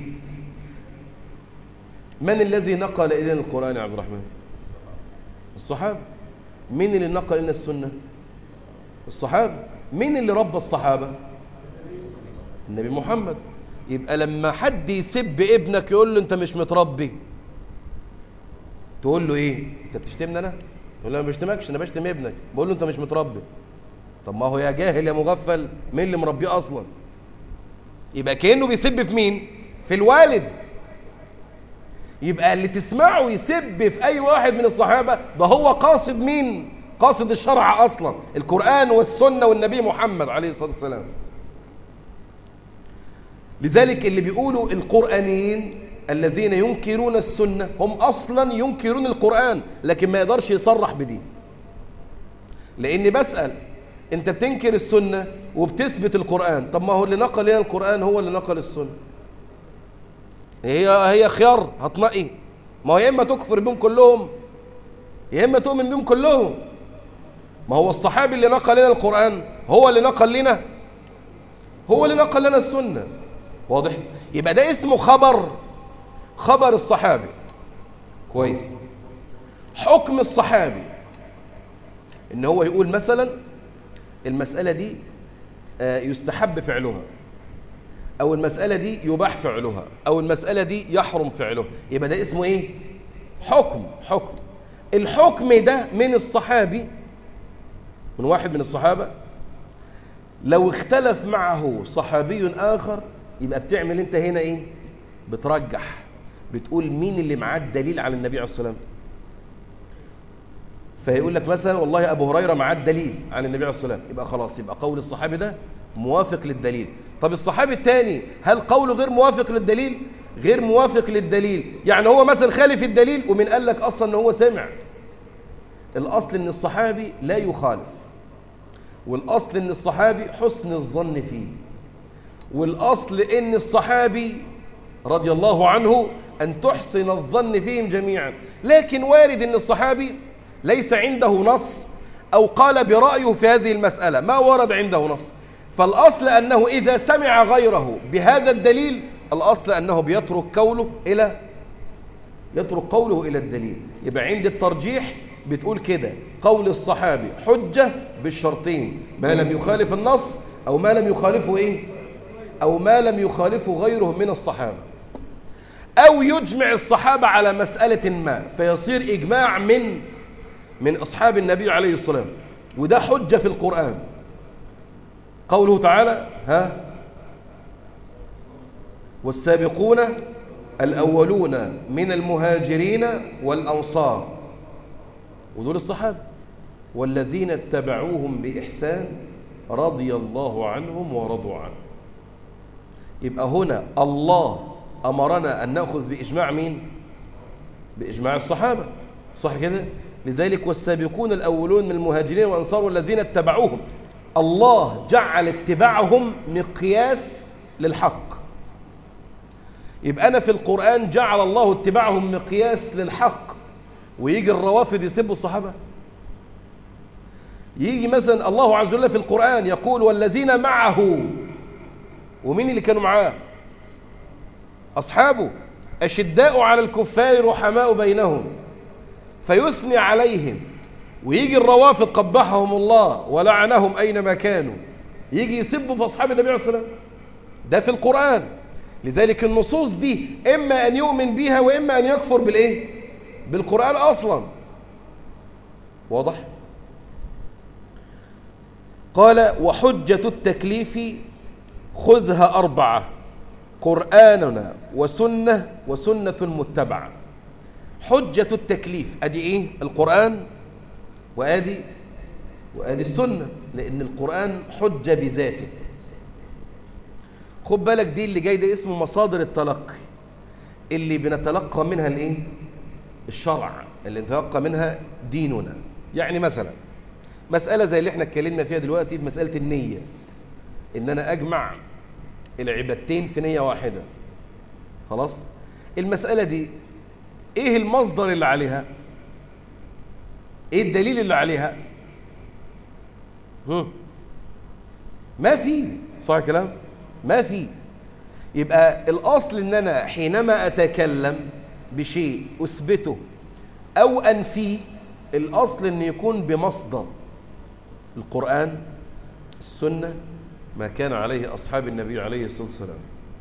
من الذي نقل إلينا القرآن يا عبد الرحمن؟ الصحابة مين اللي نقل إلينا السنة؟ الصحابة مين اللي ربى الصحابة؟ النبي محمد يبقى لما حد يسب ابنك يقول له انت مش متربي تقول له ايه انت بتشتمني انا يقول له انا ما بشتمكش انا بشتم ابنك بقول له انت مش متربي طب ما هو يا جاهل يا مغفل مين اللي مربيه اصلا يبقى كانه بيسب في مين في الوالد يبقى اللي تسمعه يسب في اي واحد من الصحابه ده هو قاصد مين قاصد الشرع اصلا القران والسنه والنبي محمد عليه الصلاه والسلام لذلك اللي بيقولوا القرآنيين الذين ينكرون السنة هم أصلا ينكرون القرآن لكن ما يقدرش يصرح بدي لأني بسأل أنت بتنكر السنة وبتثبت القرآن طب ما هو اللي نقل لنا القرآن هو اللي نقل السنة هي هي خيار هتنقي ما هو يا إما تكفر بهم كلهم يا إما تؤمن بهم كلهم ما هو الصحابي اللي نقل لنا القرآن هو اللي نقل لنا هو اللي نقل لنا السنة واضح يبقى ده اسمه خبر خبر الصحابي كويس حكم الصحابي ان هو يقول مثلا المسألة دي آه، يستحب فعلها او المسألة دي يباح فعلها او المسألة دي يحرم فعلها يبقى ده اسمه ايه حكم حكم الحكم ده من الصحابي من واحد من الصحابة لو اختلف معه صحابي آخر يبقى بتعمل انت هنا ايه بترجح بتقول مين اللي معاه الدليل على النبي عليه الصلاة والسلام فيقول لك مثلا والله أبو هريرة معاه الدليل عن النبي عليه الصلاة والسلام يبقى خلاص يبقى قول الصحابي ده موافق للدليل طب الصحابي الثاني هل قوله غير موافق للدليل غير موافق للدليل يعني هو مثلا خالف الدليل ومن قال لك أصلا أنه هو سمع الأصل أن الصحابي لا يخالف والأصل أن الصحابي حسن الظن فيه والأصل أن الصحابي رضي الله عنه أن تحسن الظن فيهم جميعا لكن وارد أن الصحابي ليس عنده نص أو قال برأيه في هذه المسألة ما ورد عنده نص فالأصل أنه إذا سمع غيره بهذا الدليل الأصل أنه بيترك قوله إلى يترك قوله إلى الدليل يبقى عند الترجيح بتقول كده قول الصحابي حجة بالشرطين ما لم يخالف النص أو ما لم يخالفه إيه أو ما لم يخالفه غيره من الصحابة أو يجمع الصحابة على مسألة ما فيصير إجماع من من أصحاب النبي عليه الصلاة والسلام وده حجة في القرآن قوله تعالى ها والسابقون الأولون من المهاجرين والأنصار ودول الصحابة والذين اتبعوهم بإحسان رضي الله عنهم ورضوا عنه يبقى هنا الله أمرنا أن نأخذ بإجماع مين؟ بإجماع الصحابة صح كده؟ لذلك والسابقون الأولون من المهاجرين والأنصار والذين اتبعوهم الله جعل اتباعهم مقياس للحق يبقى أنا في القرآن جعل الله اتباعهم مقياس للحق ويجي الروافد يسبوا الصحابة يجي مثلا الله عز وجل في القرآن يقول والذين معه ومين اللي كانوا معاه أصحابه أشداء على الكفار رحماء بينهم فيثني عليهم ويجي الروافض قبحهم الله ولعنهم أينما كانوا يجي يسبوا في أصحاب النبي عليه الصلاة والسلام ده في القرآن لذلك النصوص دي إما أن يؤمن بها وإما أن يكفر بالإيه بالقرآن أصلا واضح قال وحجة التكليف خذها أربعة قرآننا وسنة وسنة متبعة حجة التكليف أدي إيه القرآن وأدي وأدي السنة لأن القرآن حجة بذاته خد بالك دي اللي جاي ده اسمه مصادر التلقي اللي بنتلقى منها الايه الشرع اللي نتلقى منها ديننا يعني مثلا مسألة زي اللي احنا اتكلمنا فيها دلوقتي في مسألة النية ان انا اجمع العبادتين في نية واحدة خلاص المسألة دي ايه المصدر اللي عليها ايه الدليل اللي عليها هم. ما في صح الكلام ما في يبقى الاصل ان انا حينما اتكلم بشيء اثبته او انفيه الاصل ان يكون بمصدر القران السنه ما كان عليه اصحاب النبي عليه الصلاه والسلام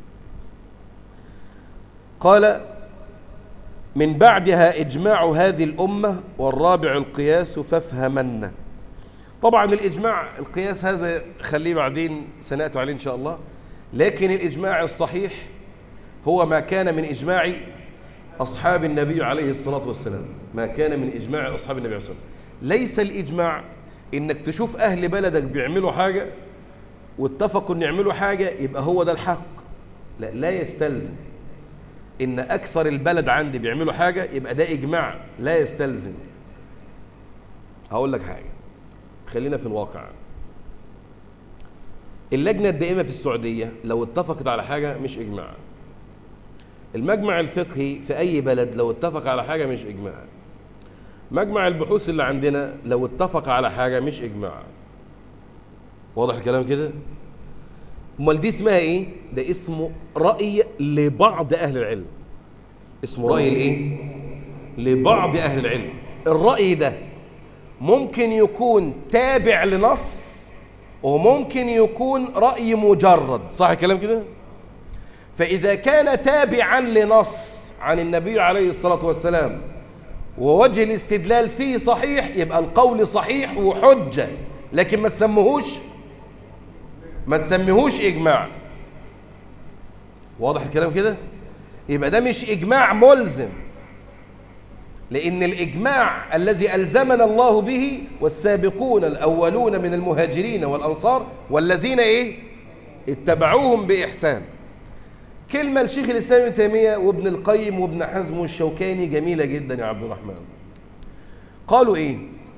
قال من بعدها إجماع هذه الأمة والرابع القياس فافهمن طبعا الإجماع القياس هذا خليه بعدين سنأتي عليه إن شاء الله لكن الإجماع الصحيح هو ما كان من إجماع أصحاب النبي عليه الصلاة والسلام ما كان من إجماع أصحاب النبي عليه الصلاة والسلام ليس الإجماع إنك تشوف أهل بلدك بيعملوا حاجة واتفقوا إن يعملوا حاجة يبقى هو ده الحق لا لا يستلزم ان اكثر البلد عندي بيعملوا حاجه يبقى ده اجماع لا يستلزم هقول لك حاجه خلينا في الواقع اللجنه الدائمه في السعوديه لو اتفقت على حاجه مش اجماع المجمع الفقهي في اي بلد لو اتفق على حاجه مش اجماع مجمع البحوث اللي عندنا لو اتفق على حاجة مش إجماع واضح الكلام كده امال دي اسمها ايه ده اسمه رأي لبعض أهل العلم اسمه رأي الايه لبعض أهل العلم الرأي ده ممكن يكون تابع لنص وممكن يكون رأي مجرد صح الكلام كده فإذا كان تابعا لنص عن النبي عليه الصلاة والسلام ووجه الاستدلال فيه صحيح يبقى القول صحيح وحجة لكن ما تسمهوش ما تسميهوش إجماع واضح الكلام كده يبقى ده مش إجماع ملزم لأن الإجماع الذي ألزمنا الله به والسابقون الأولون من المهاجرين والأنصار والذين إيه اتبعوهم بإحسان كلمة لشيخ الإسلام ابن تيمية وابن القيم وابن حزم والشوكاني جميلة جدا يا عبد الرحمن قالوا إيه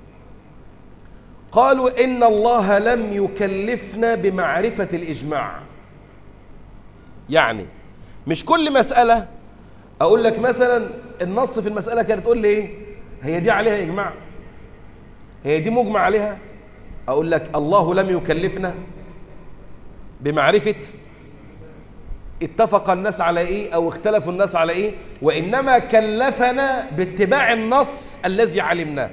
قالوا إن الله لم يكلفنا بمعرفة الإجماع يعني مش كل مسألة أقول لك مثلا النص في المسألة كانت تقول لي إيه هي دي عليها إجماع هي دي مجمع عليها أقول لك الله لم يكلفنا بمعرفة اتفق الناس على إيه أو اختلفوا الناس على إيه وإنما كلفنا باتباع النص الذي علمناه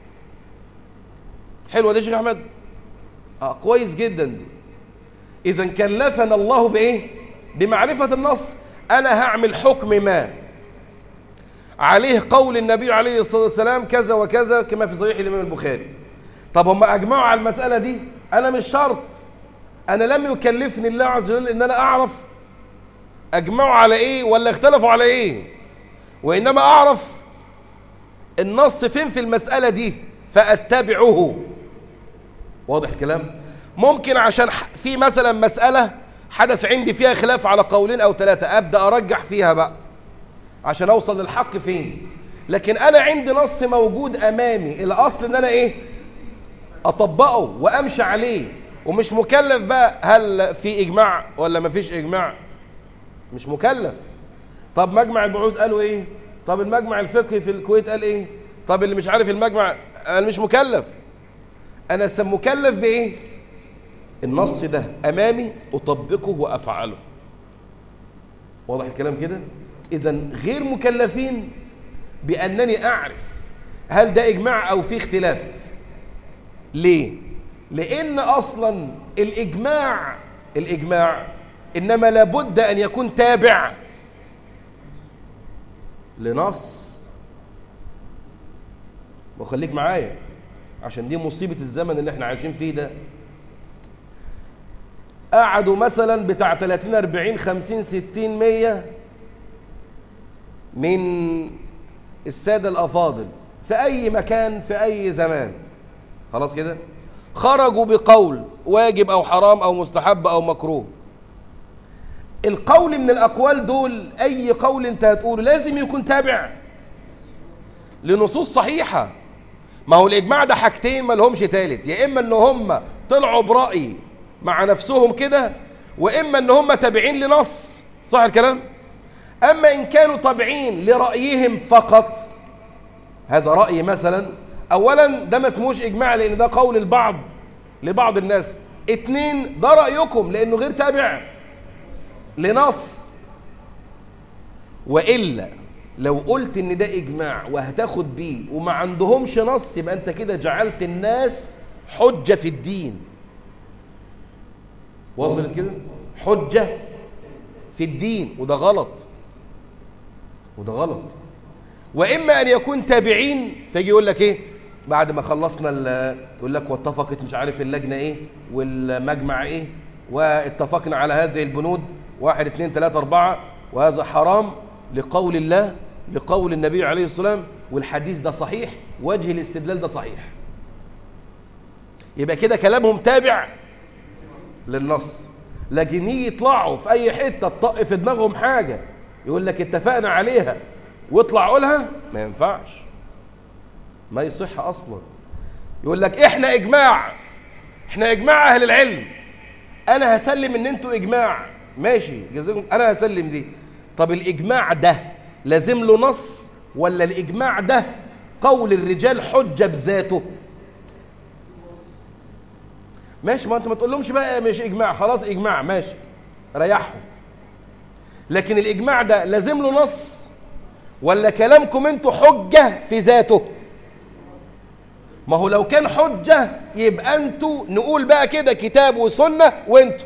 حلوة دي يا شيخ أحمد آه كويس جدا إذا كلفنا الله بإيه بمعرفة النص أنا هعمل حكم ما عليه قول النبي عليه الصلاة والسلام كذا وكذا كما في صحيح الإمام البخاري طب هم أجمعوا على المسألة دي أنا مش شرط أنا لم يكلفني الله عز وجل إن أنا أعرف أجمعوا على إيه ولا اختلفوا على إيه وإنما أعرف النص فين في المسألة دي فأتبعه واضح الكلام ممكن عشان في مثلا مسألة حدث عندي فيها خلاف على قولين أو ثلاثة أبدأ أرجح فيها بقى عشان أوصل للحق فين لكن أنا عندي نص موجود أمامي الأصل إن أنا إيه أطبقه وأمشي عليه ومش مكلف بقى هل في إجماع ولا ما فيش إجماع مش مكلف طب مجمع البحوث قالوا إيه طب المجمع الفقهي في الكويت قال إيه طب اللي مش عارف المجمع أنا مش مكلف أنا مكلف بإيه النص ده أمامي أطبقه وأفعله واضح الكلام كده إذا غير مكلفين بأنني أعرف هل ده إجماع أو في اختلاف ليه لأن أصلا الإجماع الإجماع إنما لابد أن يكون تابع لنص وخليك معايا عشان دي مصيبة الزمن اللي احنا عايشين فيه ده قعدوا مثلا بتاع 30 40 50 60 100 من السادة الأفاضل في أي مكان في أي زمان خلاص كده خرجوا بقول واجب أو حرام أو مستحب أو مكروه القول من الأقوال دول أي قول أنت هتقوله لازم يكون تابع لنصوص صحيحة ما هو الإجماع ده حاجتين ما لهمش تالت يا إما أن هم طلعوا برأي مع نفسهم كده وإما أن هم تابعين لنص صح الكلام أما إن كانوا تابعين لرأيهم فقط هذا رأي مثلا أولا ده ما اسموش إجماع لأن ده قول البعض لبعض الناس اتنين ده رأيكم لأنه غير تابع لنص وإلا لو قلت إن ده إجماع وهتاخد بيه وما عندهمش نص يبقى أنت كده جعلت الناس حجة في الدين وصلت كده حجة في الدين وده غلط وده غلط وإما أن يكون تابعين فيجي يقول لك إيه بعد ما خلصنا يقول لك واتفقت مش عارف اللجنة إيه والمجمع إيه واتفقنا على هذه البنود واحد اثنين ثلاثة أربعة وهذا حرام لقول الله لقول النبي عليه الصلاة والسلام والحديث ده صحيح وجه الاستدلال ده صحيح يبقى كده كلامهم تابع للنص لكن يجي يطلعوا في أي حتة تطق في دماغهم حاجة يقول لك اتفقنا عليها واطلع قولها ما ينفعش ما يصح أصلا يقول لك احنا إجماع احنا إجماع أهل العلم أنا هسلم إن أنتوا إجماع ماشي جزاكم أنا هسلم دي طب الإجماع ده لازم له نص ولا الإجماع ده قول الرجال حجة بذاته ماشي ما انت ما تقولهمش بقى مش اجماع خلاص اجماع ماشي ريحهم لكن الاجماع ده لازم له نص ولا كلامكم انتوا حجة في ذاته ما هو لو كان حجة يبقى انتوا نقول بقى كده كتاب وسنة وانتوا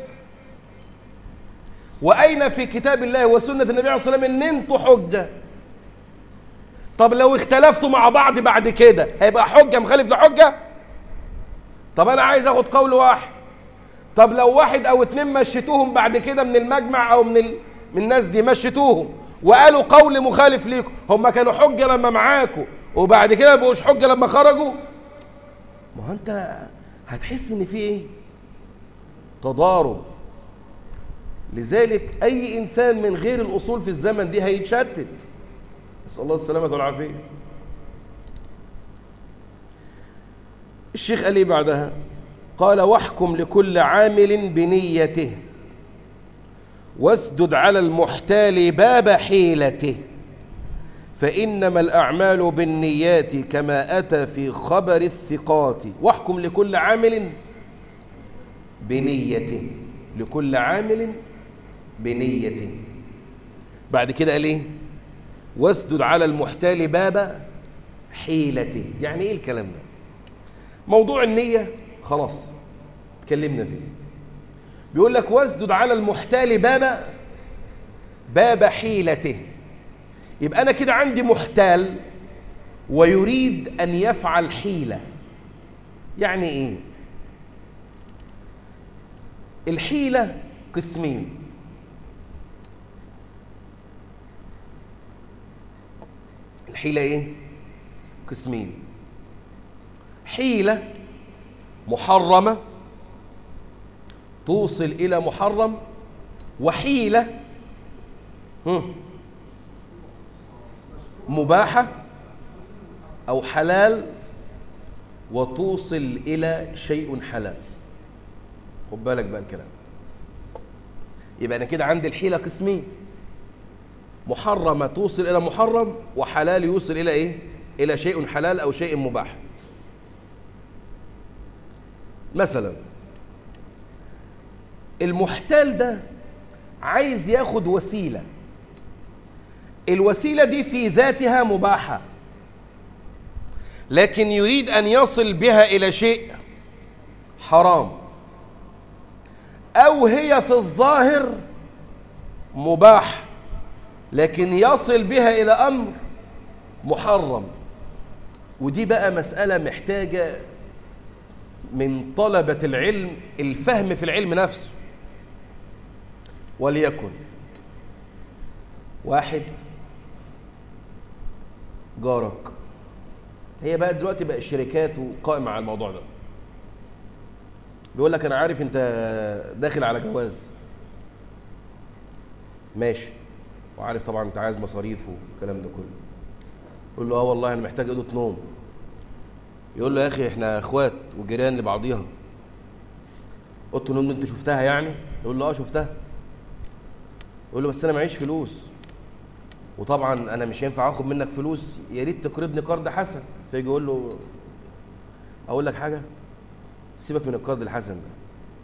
وأين في كتاب الله وسنة النبي عليه الصلاة والسلام إن أنتوا حجة طب لو اختلفتوا مع بعض بعد كده هيبقى حجة مخالف لحجة طب أنا عايز أخد قول واحد طب لو واحد أو اتنين مشيتوهم بعد كده من المجمع أو من ال... من الناس دي مشيتوهم وقالوا قول مخالف ليكم هم كانوا حجة لما معاكم وبعد كده ما بقوش حجة لما خرجوا ما هو أنت هتحس إن في إيه تضارب لذلك أي إنسان من غير الأصول في الزمن دي هيتشتت نسأل الله السلامة والعافية الشيخ قال إيه بعدها قال واحكم لكل عامل بنيته واسدد على المحتال باب حيلته فإنما الأعمال بالنيات كما أتى في خبر الثقات واحكم لكل عامل بنيته لكل عامل بنيته بعد كده قال ايه واسدد على المحتال باب حيلته يعني ايه الكلام ده موضوع النية خلاص اتكلمنا فيه بيقول لك واسدد على المحتال باب باب حيلته يبقى انا كده عندي محتال ويريد ان يفعل حيلة يعني ايه الحيلة قسمين الحيلة ايه قسمين حيلة محرمة توصل إلى محرم وحيلة مباحة أو حلال وتوصل إلى شيء حلال خد بالك بقى الكلام يبقى أنا كده عندي الحيلة قسمين محرمة توصل إلى محرم وحلال يوصل إلى إيه؟ إلى شيء حلال أو شيء مباح مثلا المحتال ده عايز ياخد وسيلة الوسيلة دي في ذاتها مباحة لكن يريد أن يصل بها إلى شيء حرام أو هي في الظاهر مباح لكن يصل بها إلى أمر محرم ودي بقى مسألة محتاجة من طلبة العلم الفهم في العلم نفسه وليكن واحد جارك هي بقى دلوقتي بقى الشركات وقائمة على الموضوع ده بيقول لك أنا عارف أنت داخل على جواز ماشي وعارف طبعا أنت عايز مصاريف والكلام ده كله يقول له اه والله أنا محتاج أوضة نوم يقول له يا أخي إحنا إخوات وجيران لبعضيها أوضة النوم دي أنت شفتها يعني يقول له اه شفتها يقول له بس أنا معيش فلوس وطبعا انا مش هينفع اخد منك فلوس يا ريت تقرضني قرض حسن فيجي يقول له اقول لك حاجه سيبك من القرض الحسن ده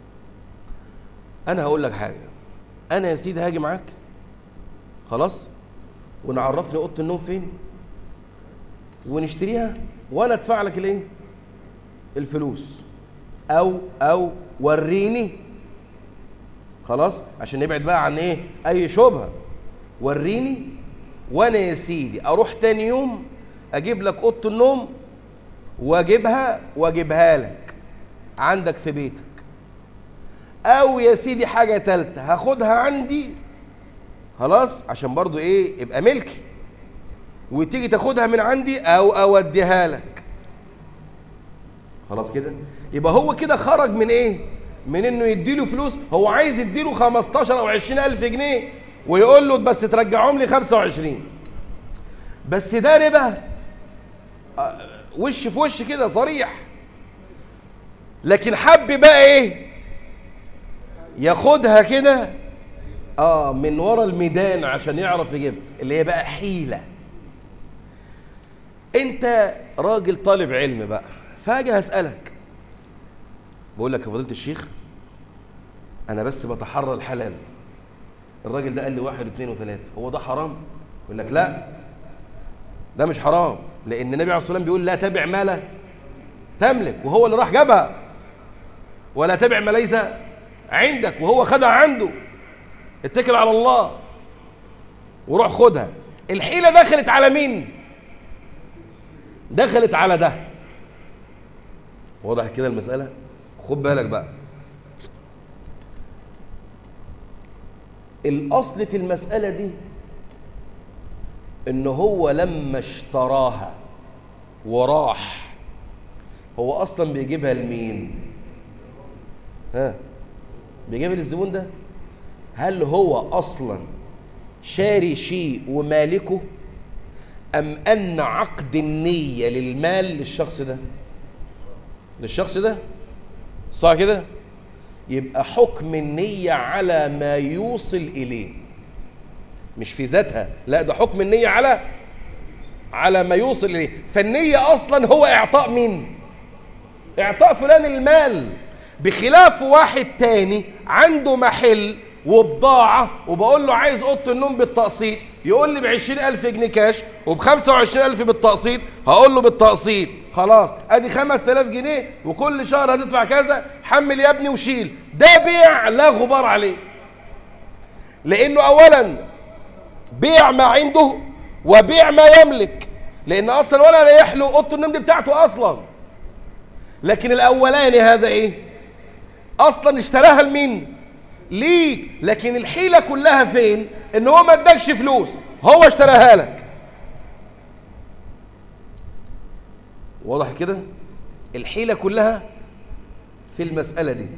انا هقول لك حاجه انا يا سيدي هاجي معاك خلاص ونعرفني اوضه النوم فين ونشتريها وانا ادفع لك الايه الفلوس او او وريني خلاص عشان نبعد بقى عن ايه اي شبهه وريني وانا يا سيدي اروح تاني يوم اجيب لك اوضه النوم واجيبها واجيبها لك عندك في بيتك او يا سيدي حاجه تالته هاخدها عندي خلاص عشان برضو ايه يبقى ملكي وتيجي تاخدها من عندي او اوديها لك خلاص كده يبقى هو كده خرج من ايه من انه يديله فلوس هو عايز يديله 15 او 20 الف جنيه ويقول له بس ترجعهم لي 25 بس ده ربا وش في وش كده صريح لكن حب بقى ايه ياخدها كده اه من ورا الميدان عشان يعرف يجيب اللي هي بقى حيله انت راجل طالب علم بقى فاجي هسألك بقول لك يا فضيلة الشيخ انا بس بتحرى الحلال الراجل ده قال لي واحد واثنين وثلاثة هو ده حرام يقول لك لا ده مش حرام لان النبي عليه الصلاة والسلام بيقول لا تبع ما لا تملك وهو اللي راح جابها ولا تبع ما ليس عندك وهو خدها عنده اتكل على الله وروح خدها الحيلة دخلت على مين دخلت على ده واضح كده المسألة خد بالك بقى الأصل في المسألة دي إن هو لما اشتراها وراح هو أصلا بيجيبها لمين ها بيجيبها للزبون ده هل هو أصلا شاري شيء ومالكه أم أن عقد النية للمال للشخص ده للشخص ده صح كده يبقى حكم النية على ما يوصل إليه مش في ذاتها لا ده حكم النية على على ما يوصل إليه فالنية أصلا هو إعطاء مين إعطاء فلان المال بخلاف واحد تاني عنده محل وبضاعة وبقول له عايز أوضة النوم بالتقسيط يقول لي بعشرين ألف جنيه كاش وبخمسة وعشرين ألف بالتقسيط هقول له بالتقسيط خلاص أدي خمس تلاف جنيه وكل شهر هتدفع كذا حمل يا ابني وشيل ده بيع لا غبار عليه لأنه أولا بيع ما عنده وبيع ما يملك لأن أصلا ولا لا يحلو أوضة النوم دي بتاعته أصلا لكن الأولاني هذا إيه أصلا اشتراها لمين ليك لكن الحيلة كلها فين ان هو ما ادكش فلوس هو اشتراها لك واضح كده الحيلة كلها في المسألة دي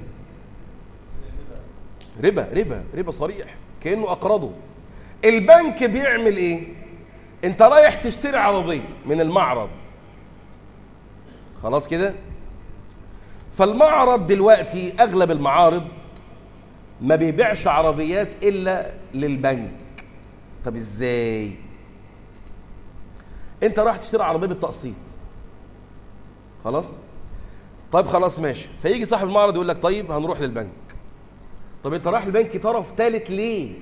ربا ربا ربا صريح كأنه أقرضه البنك بيعمل ايه انت رايح تشتري عربية من المعرض خلاص كده فالمعرض دلوقتي اغلب المعارض ما بيبيعش عربيات الا للبنك طب ازاي انت رايح تشتري عربيه بالتقسيط خلاص طيب خلاص ماشي فيجي صاحب المعرض يقول لك طيب هنروح للبنك طب انت رايح للبنك طرف ثالث ليه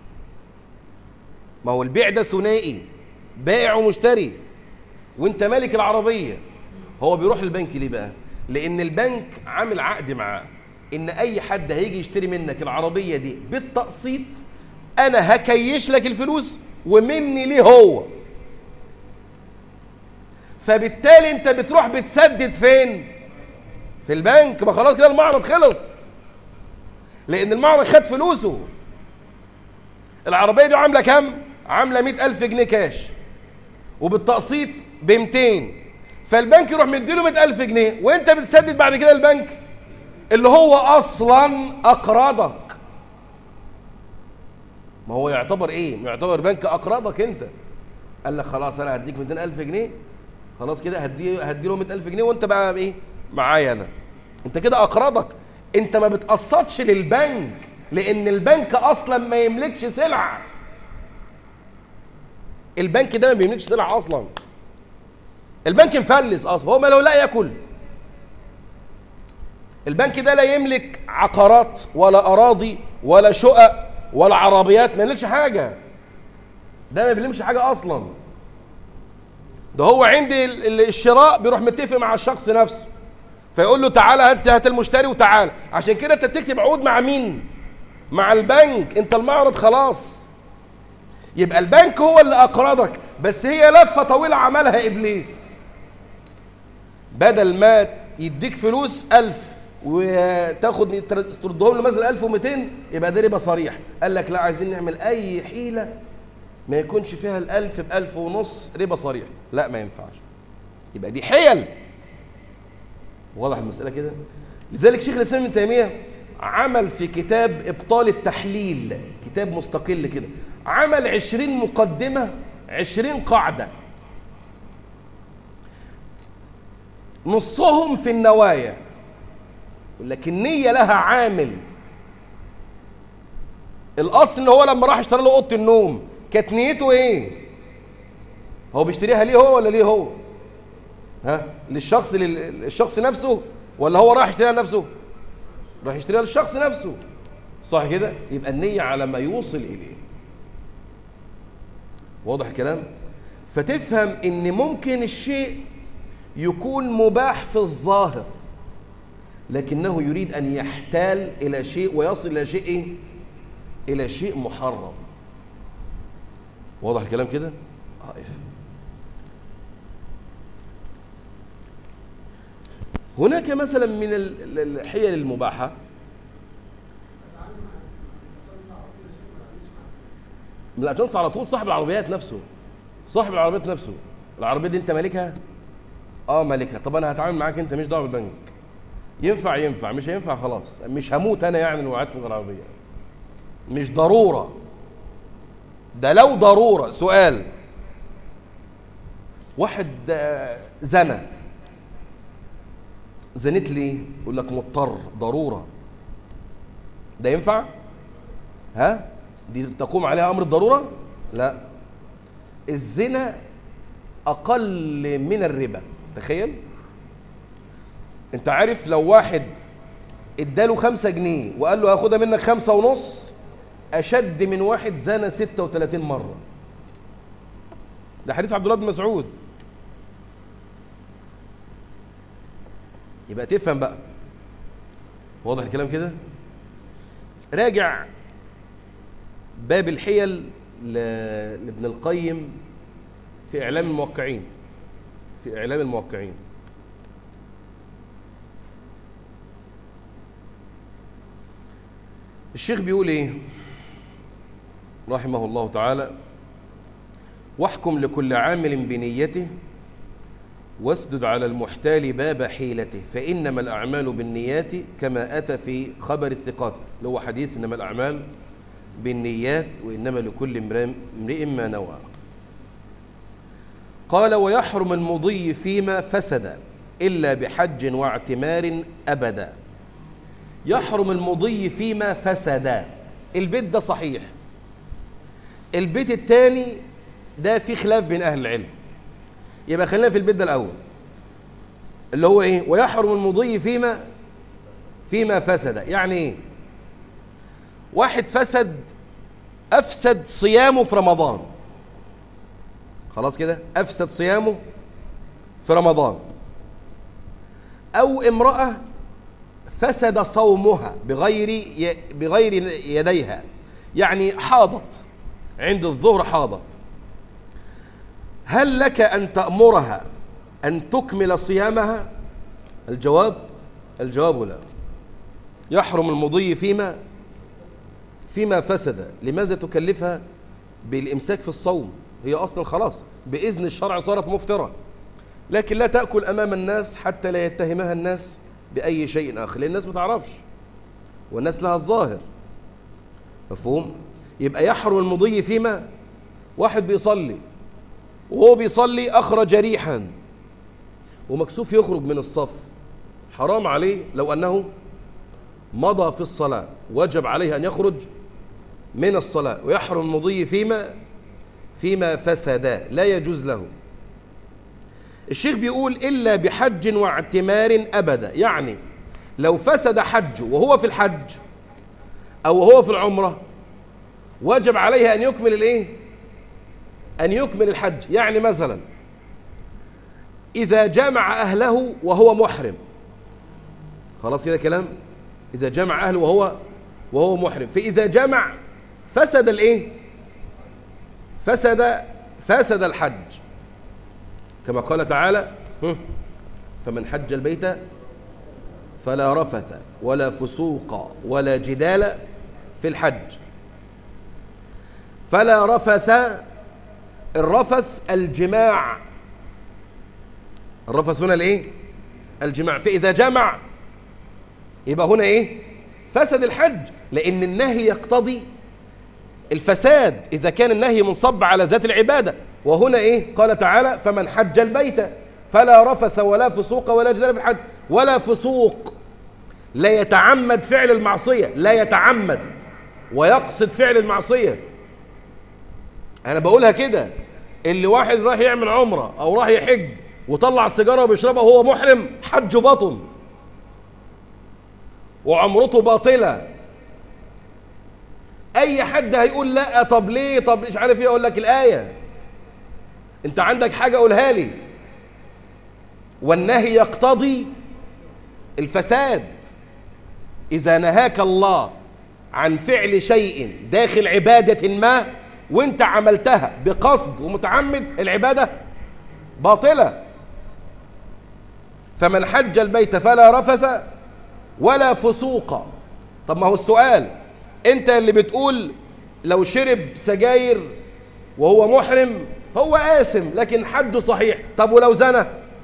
ما هو البيع ده ثنائي بائع ومشتري وانت مالك العربيه هو بيروح للبنك ليه بقى لان البنك عامل عقد معاه ان اي حد هيجي يشتري منك العربيه دي بالتقسيط انا هكيش لك الفلوس ومني ليه هو فبالتالي انت بتروح بتسدد فين في البنك ما خلاص كده المعرض خلص لان المعرض خد فلوسه العربيه دي عامله كام عامله مئة ألف جنيه كاش وبالتقسيط ب 200 فالبنك يروح مديله 100000 جنيه وانت بتسدد بعد كده البنك اللي هو اصلا اقرضك ما هو يعتبر ايه يعتبر بنك اقرضك انت قال لك خلاص انا هديك 200000 جنيه خلاص كده هدي هدي له 100000 جنيه وانت بقى ايه معايا انا انت كده اقرضك انت ما بتقسطش للبنك لان البنك اصلا ما يملكش سلع البنك ده ما بيملكش سلع اصلا البنك مفلس اصلا هو ما لو لا ياكل البنك ده لا يملك عقارات ولا اراضي ولا شقق ولا عربيات ما يملكش حاجه ده ما بيملكش حاجه اصلا ده هو عند الشراء بيروح متفق مع الشخص نفسه فيقول له تعالى انت هات المشتري وتعالى عشان كده انت تكتب عقود مع مين مع البنك انت المعرض خلاص يبقى البنك هو اللي اقرضك بس هي لفه طويله عملها ابليس بدل ما يديك فلوس ألف وتاخد تردهم له مثلا 1200 يبقى ده ربا صريح قال لك لا عايزين نعمل اي حيله ما يكونش فيها الألف بألف ونص ربا صريح لا ما ينفعش يبقى دي حيل واضح المسألة كده لذلك شيخ الإسلام ابن تيمية عمل في كتاب إبطال التحليل كتاب مستقل كده عمل عشرين مقدمة عشرين قاعدة نصهم في النوايا لكن النية لها عامل الأصل إن هو لما راح اشترى له أوضة النوم كانت نيته إيه؟ هو بيشتريها ليه هو ولا ليه هو؟ ها للشخص للشخص نفسه ولا هو راح يشتريها لنفسه راح يشتريها للشخص نفسه صح كده يبقى النية على ما يوصل إليه واضح الكلام فتفهم ان ممكن الشيء يكون مباح في الظاهر لكنه يريد أن يحتال إلى شيء ويصل إلى شيء إيه؟ إلى شيء محرم واضح الكلام كده؟ آه هناك مثلا من الحيل المباحة من الأجنس على طول صاحب العربيات نفسه صاحب العربيات نفسه العربية دي أنت مالكها؟ اه مالكها طب أنا هتعامل معاك أنت مش دعوة بالبنك ينفع ينفع مش هينفع خلاص مش هموت أنا يعني لو قعدت من العربية مش ضرورة ده لو ضرورة سؤال واحد زنى زنت ليه يقول لك مضطر ضرورة ده ينفع ها دي تقوم عليها أمر الضرورة لا الزنا أقل من الربا تخيل انت عارف لو واحد اداله خمسة جنيه وقال له هاخدها منك خمسة ونص أشد من واحد زنى ستة وثلاثين مرة ده حديث عبد الله بن مسعود يبقى تفهم بقى واضح الكلام كده راجع باب الحيل لابن القيم في إعلام الموقعين في إعلام الموقعين الشيخ بيقول ايه رحمه الله تعالى واحكم لكل عامل بنيته واسدد على المحتال باب حيلته فإنما الأعمال بالنيات كما أتى في خبر الثقات اللي هو حديث إنما الأعمال بالنيات وإنما لكل امرئ ما نوى قال ويحرم المضي فيما فسد إلا بحج واعتمار أبدا يحرم المضي فيما فسد البيت ده صحيح البيت الثاني ده في خلاف بين أهل العلم يبقى خلينا في البيت ده الأول اللي هو إيه ويحرم المضي فيما فيما فسد يعني إيه واحد فسد أفسد صيامه في رمضان خلاص كده أفسد صيامه في رمضان أو امرأة فسد صومها بغير بغير يديها يعني حاضت عند الظهر حاضت هل لك أن تأمرها أن تكمل صيامها الجواب الجواب لا يحرم المضي فيما فيما فسد لماذا تكلفها بالإمساك في الصوم هي أصلا خلاص بإذن الشرع صارت مفترة لكن لا تأكل أمام الناس حتى لا يتهمها الناس بأي شيء آخر لأن الناس ما تعرفش والناس لها الظاهر مفهوم يبقى يحرم المضي فيما واحد بيصلي وهو بيصلي أخرج ريحا ومكسوف يخرج من الصف حرام عليه لو أنه مضى في الصلاة وجب عليه أن يخرج من الصلاة ويحرم المضي فيما فيما فسد لا يجوز له الشيخ بيقول إلا بحج واعتمار أبدا يعني لو فسد حج وهو في الحج أو وهو في العمرة وجب عليه أن يكمل الإيه؟ أن يكمل الحج يعني مثلا إذا جمع أهله وهو محرم خلاص كده كلام إذا جمع أهله وهو وهو محرم فإذا جمع فسد الإيه فسد فسد الحج كما قال تعالى فمن حج البيت فلا رفث ولا فسوق ولا جدال في الحج فلا رفث الرفث الجماع الرفث هنا الايه الجماع فاذا جمع يبقى هنا ايه فسد الحج لان النهي يقتضي الفساد اذا كان النهي منصب على ذات العباده وهنا ايه قال تعالى فمن حج البيت فلا رفث ولا فسوق ولا جدال في الحج ولا فسوق لا يتعمد فعل المعصيه لا يتعمد ويقصد فعل المعصيه انا بقولها كده اللي واحد راح يعمل عمره او راح يحج وطلع السيجاره وبيشربها وهو محرم حج باطل وعمرته باطله اي حد هيقول لا طب ليه طب مش عارف ايه اقول لك الايه انت عندك حاجه قولها لي والنهي يقتضي الفساد اذا نهاك الله عن فعل شيء داخل عباده ما وانت عملتها بقصد ومتعمد العباده باطله فمن حج البيت فلا رفث ولا فسوق طب ما هو السؤال انت اللي بتقول لو شرب سجاير وهو محرم هو آثم لكن حجه صحيح طب ولو زنى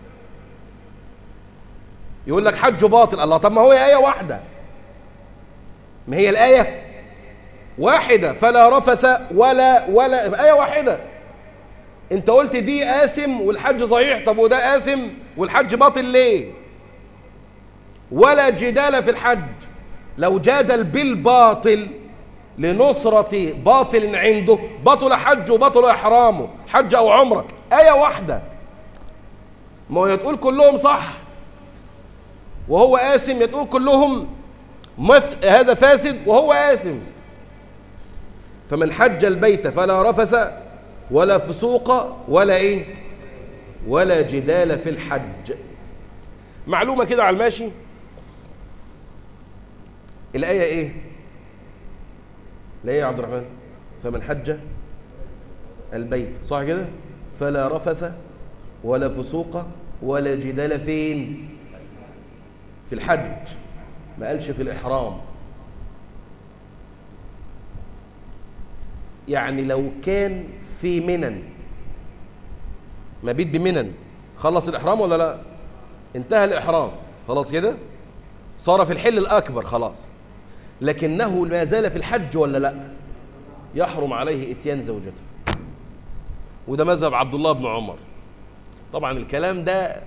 يقول لك حجه باطل الله طب ما هو آية واحدة ما هي الآية واحدة فلا رفس ولا ولا آية واحدة انت قلت دي آثم والحج صحيح طب وده آثم والحج باطل ليه ولا جدال في الحج لو جادل بالباطل لنصرة باطل عنده بطل حجه وبطل إحرامه حج أو عمرة آية واحدة ما هو يتقول كلهم صح وهو آثم يتقول كلهم مف... هذا فاسد وهو آثم فمن حج البيت فلا رفث ولا فسوق ولا إيه ولا جدال في الحج معلومة كده على الماشي الآية إيه الآية يا عبد الرحمن فمن حج البيت صح كده فلا رفث ولا فسوق ولا جدال فين في الحج ما قالش في الإحرام يعني لو كان في منن مبيت بمنن خلص الإحرام ولا لا انتهى الإحرام خلاص كده صار في الحل الأكبر خلاص لكنه ما زال في الحج ولا لا يحرم عليه اتيان زوجته وده مذهب عبد الله بن عمر طبعا الكلام ده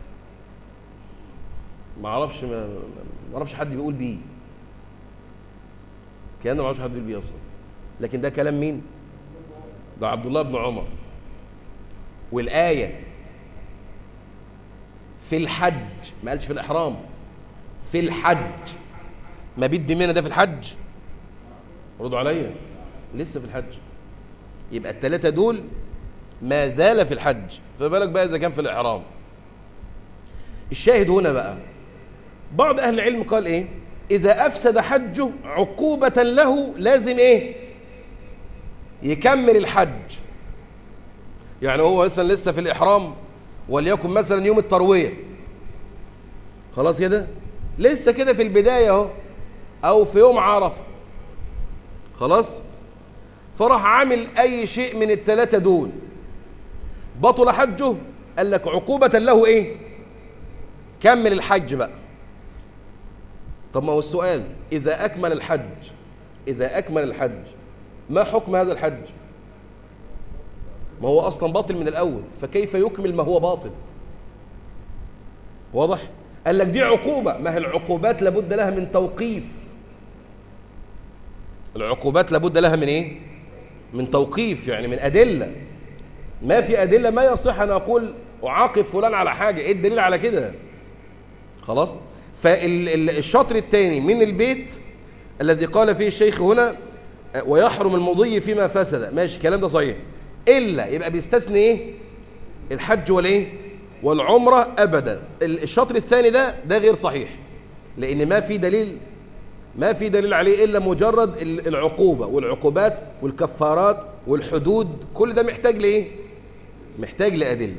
ما اعرفش ما اعرفش حد بيقول بيه الكلام ده ما اعرفش حد بيقول بيه اصلا لكن ده كلام مين ده عبد الله بن عمر والايه في الحج ما قالش في الاحرام في الحج مبيت بمنى ده في الحج ردوا عليا لسه في الحج يبقى الثلاثه دول ما زال في الحج فبالك بقى اذا كان في الاحرام الشاهد هنا بقى بعض اهل العلم قال ايه اذا افسد حجه عقوبه له لازم ايه يكمل الحج يعني هو مثلا لسه في الاحرام وليكن مثلا يوم الترويه خلاص كده لسه كده في البدايه اهو او في يوم عرفه خلاص فراح عامل اي شيء من الثلاثه دول بطل حجه قال لك عقوبه له ايه كمل الحج بقى طب ما هو السؤال اذا اكمل الحج اذا اكمل الحج ما حكم هذا الحج ما هو اصلا باطل من الاول فكيف يكمل ما هو باطل واضح قال لك دي عقوبه ما هي العقوبات لابد لها من توقيف العقوبات لابد لها من ايه من توقيف يعني من ادله ما في ادله ما يصح ان اقول اعاقب فلان على حاجه ايه الدليل على كده خلاص فالشطر الثاني من البيت الذي قال فيه الشيخ هنا ويحرم المضي فيما فسد ماشي الكلام ده صحيح الا يبقى بيستثني ايه الحج والايه والعمره ابدا الشطر الثاني ده ده غير صحيح لان ما في دليل ما في دليل عليه الا مجرد العقوبه والعقوبات والكفارات والحدود كل ده محتاج لايه محتاج لادله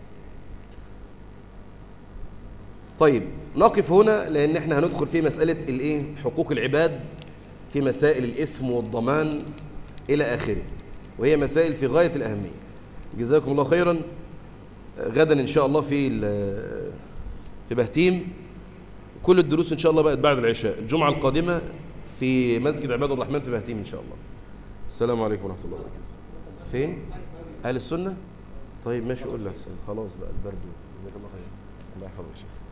طيب نقف هنا لان احنا هندخل في مساله الايه حقوق العباد في مسائل الاسم والضمان الى اخره وهي مسائل في غايه الاهميه جزاكم الله خيرا غدا ان شاء الله في في بهتيم كل الدروس ان شاء الله بقت بعد العشاء الجمعه القادمه في مسجد عباد الرحمن في بهتيم ان شاء الله السلام عليكم ورحمه الله وبركاته فين اهل السنه طيب ماشي قول لي خلاص بقى البرد جزاك الله خير الله يحفظك يا شيخ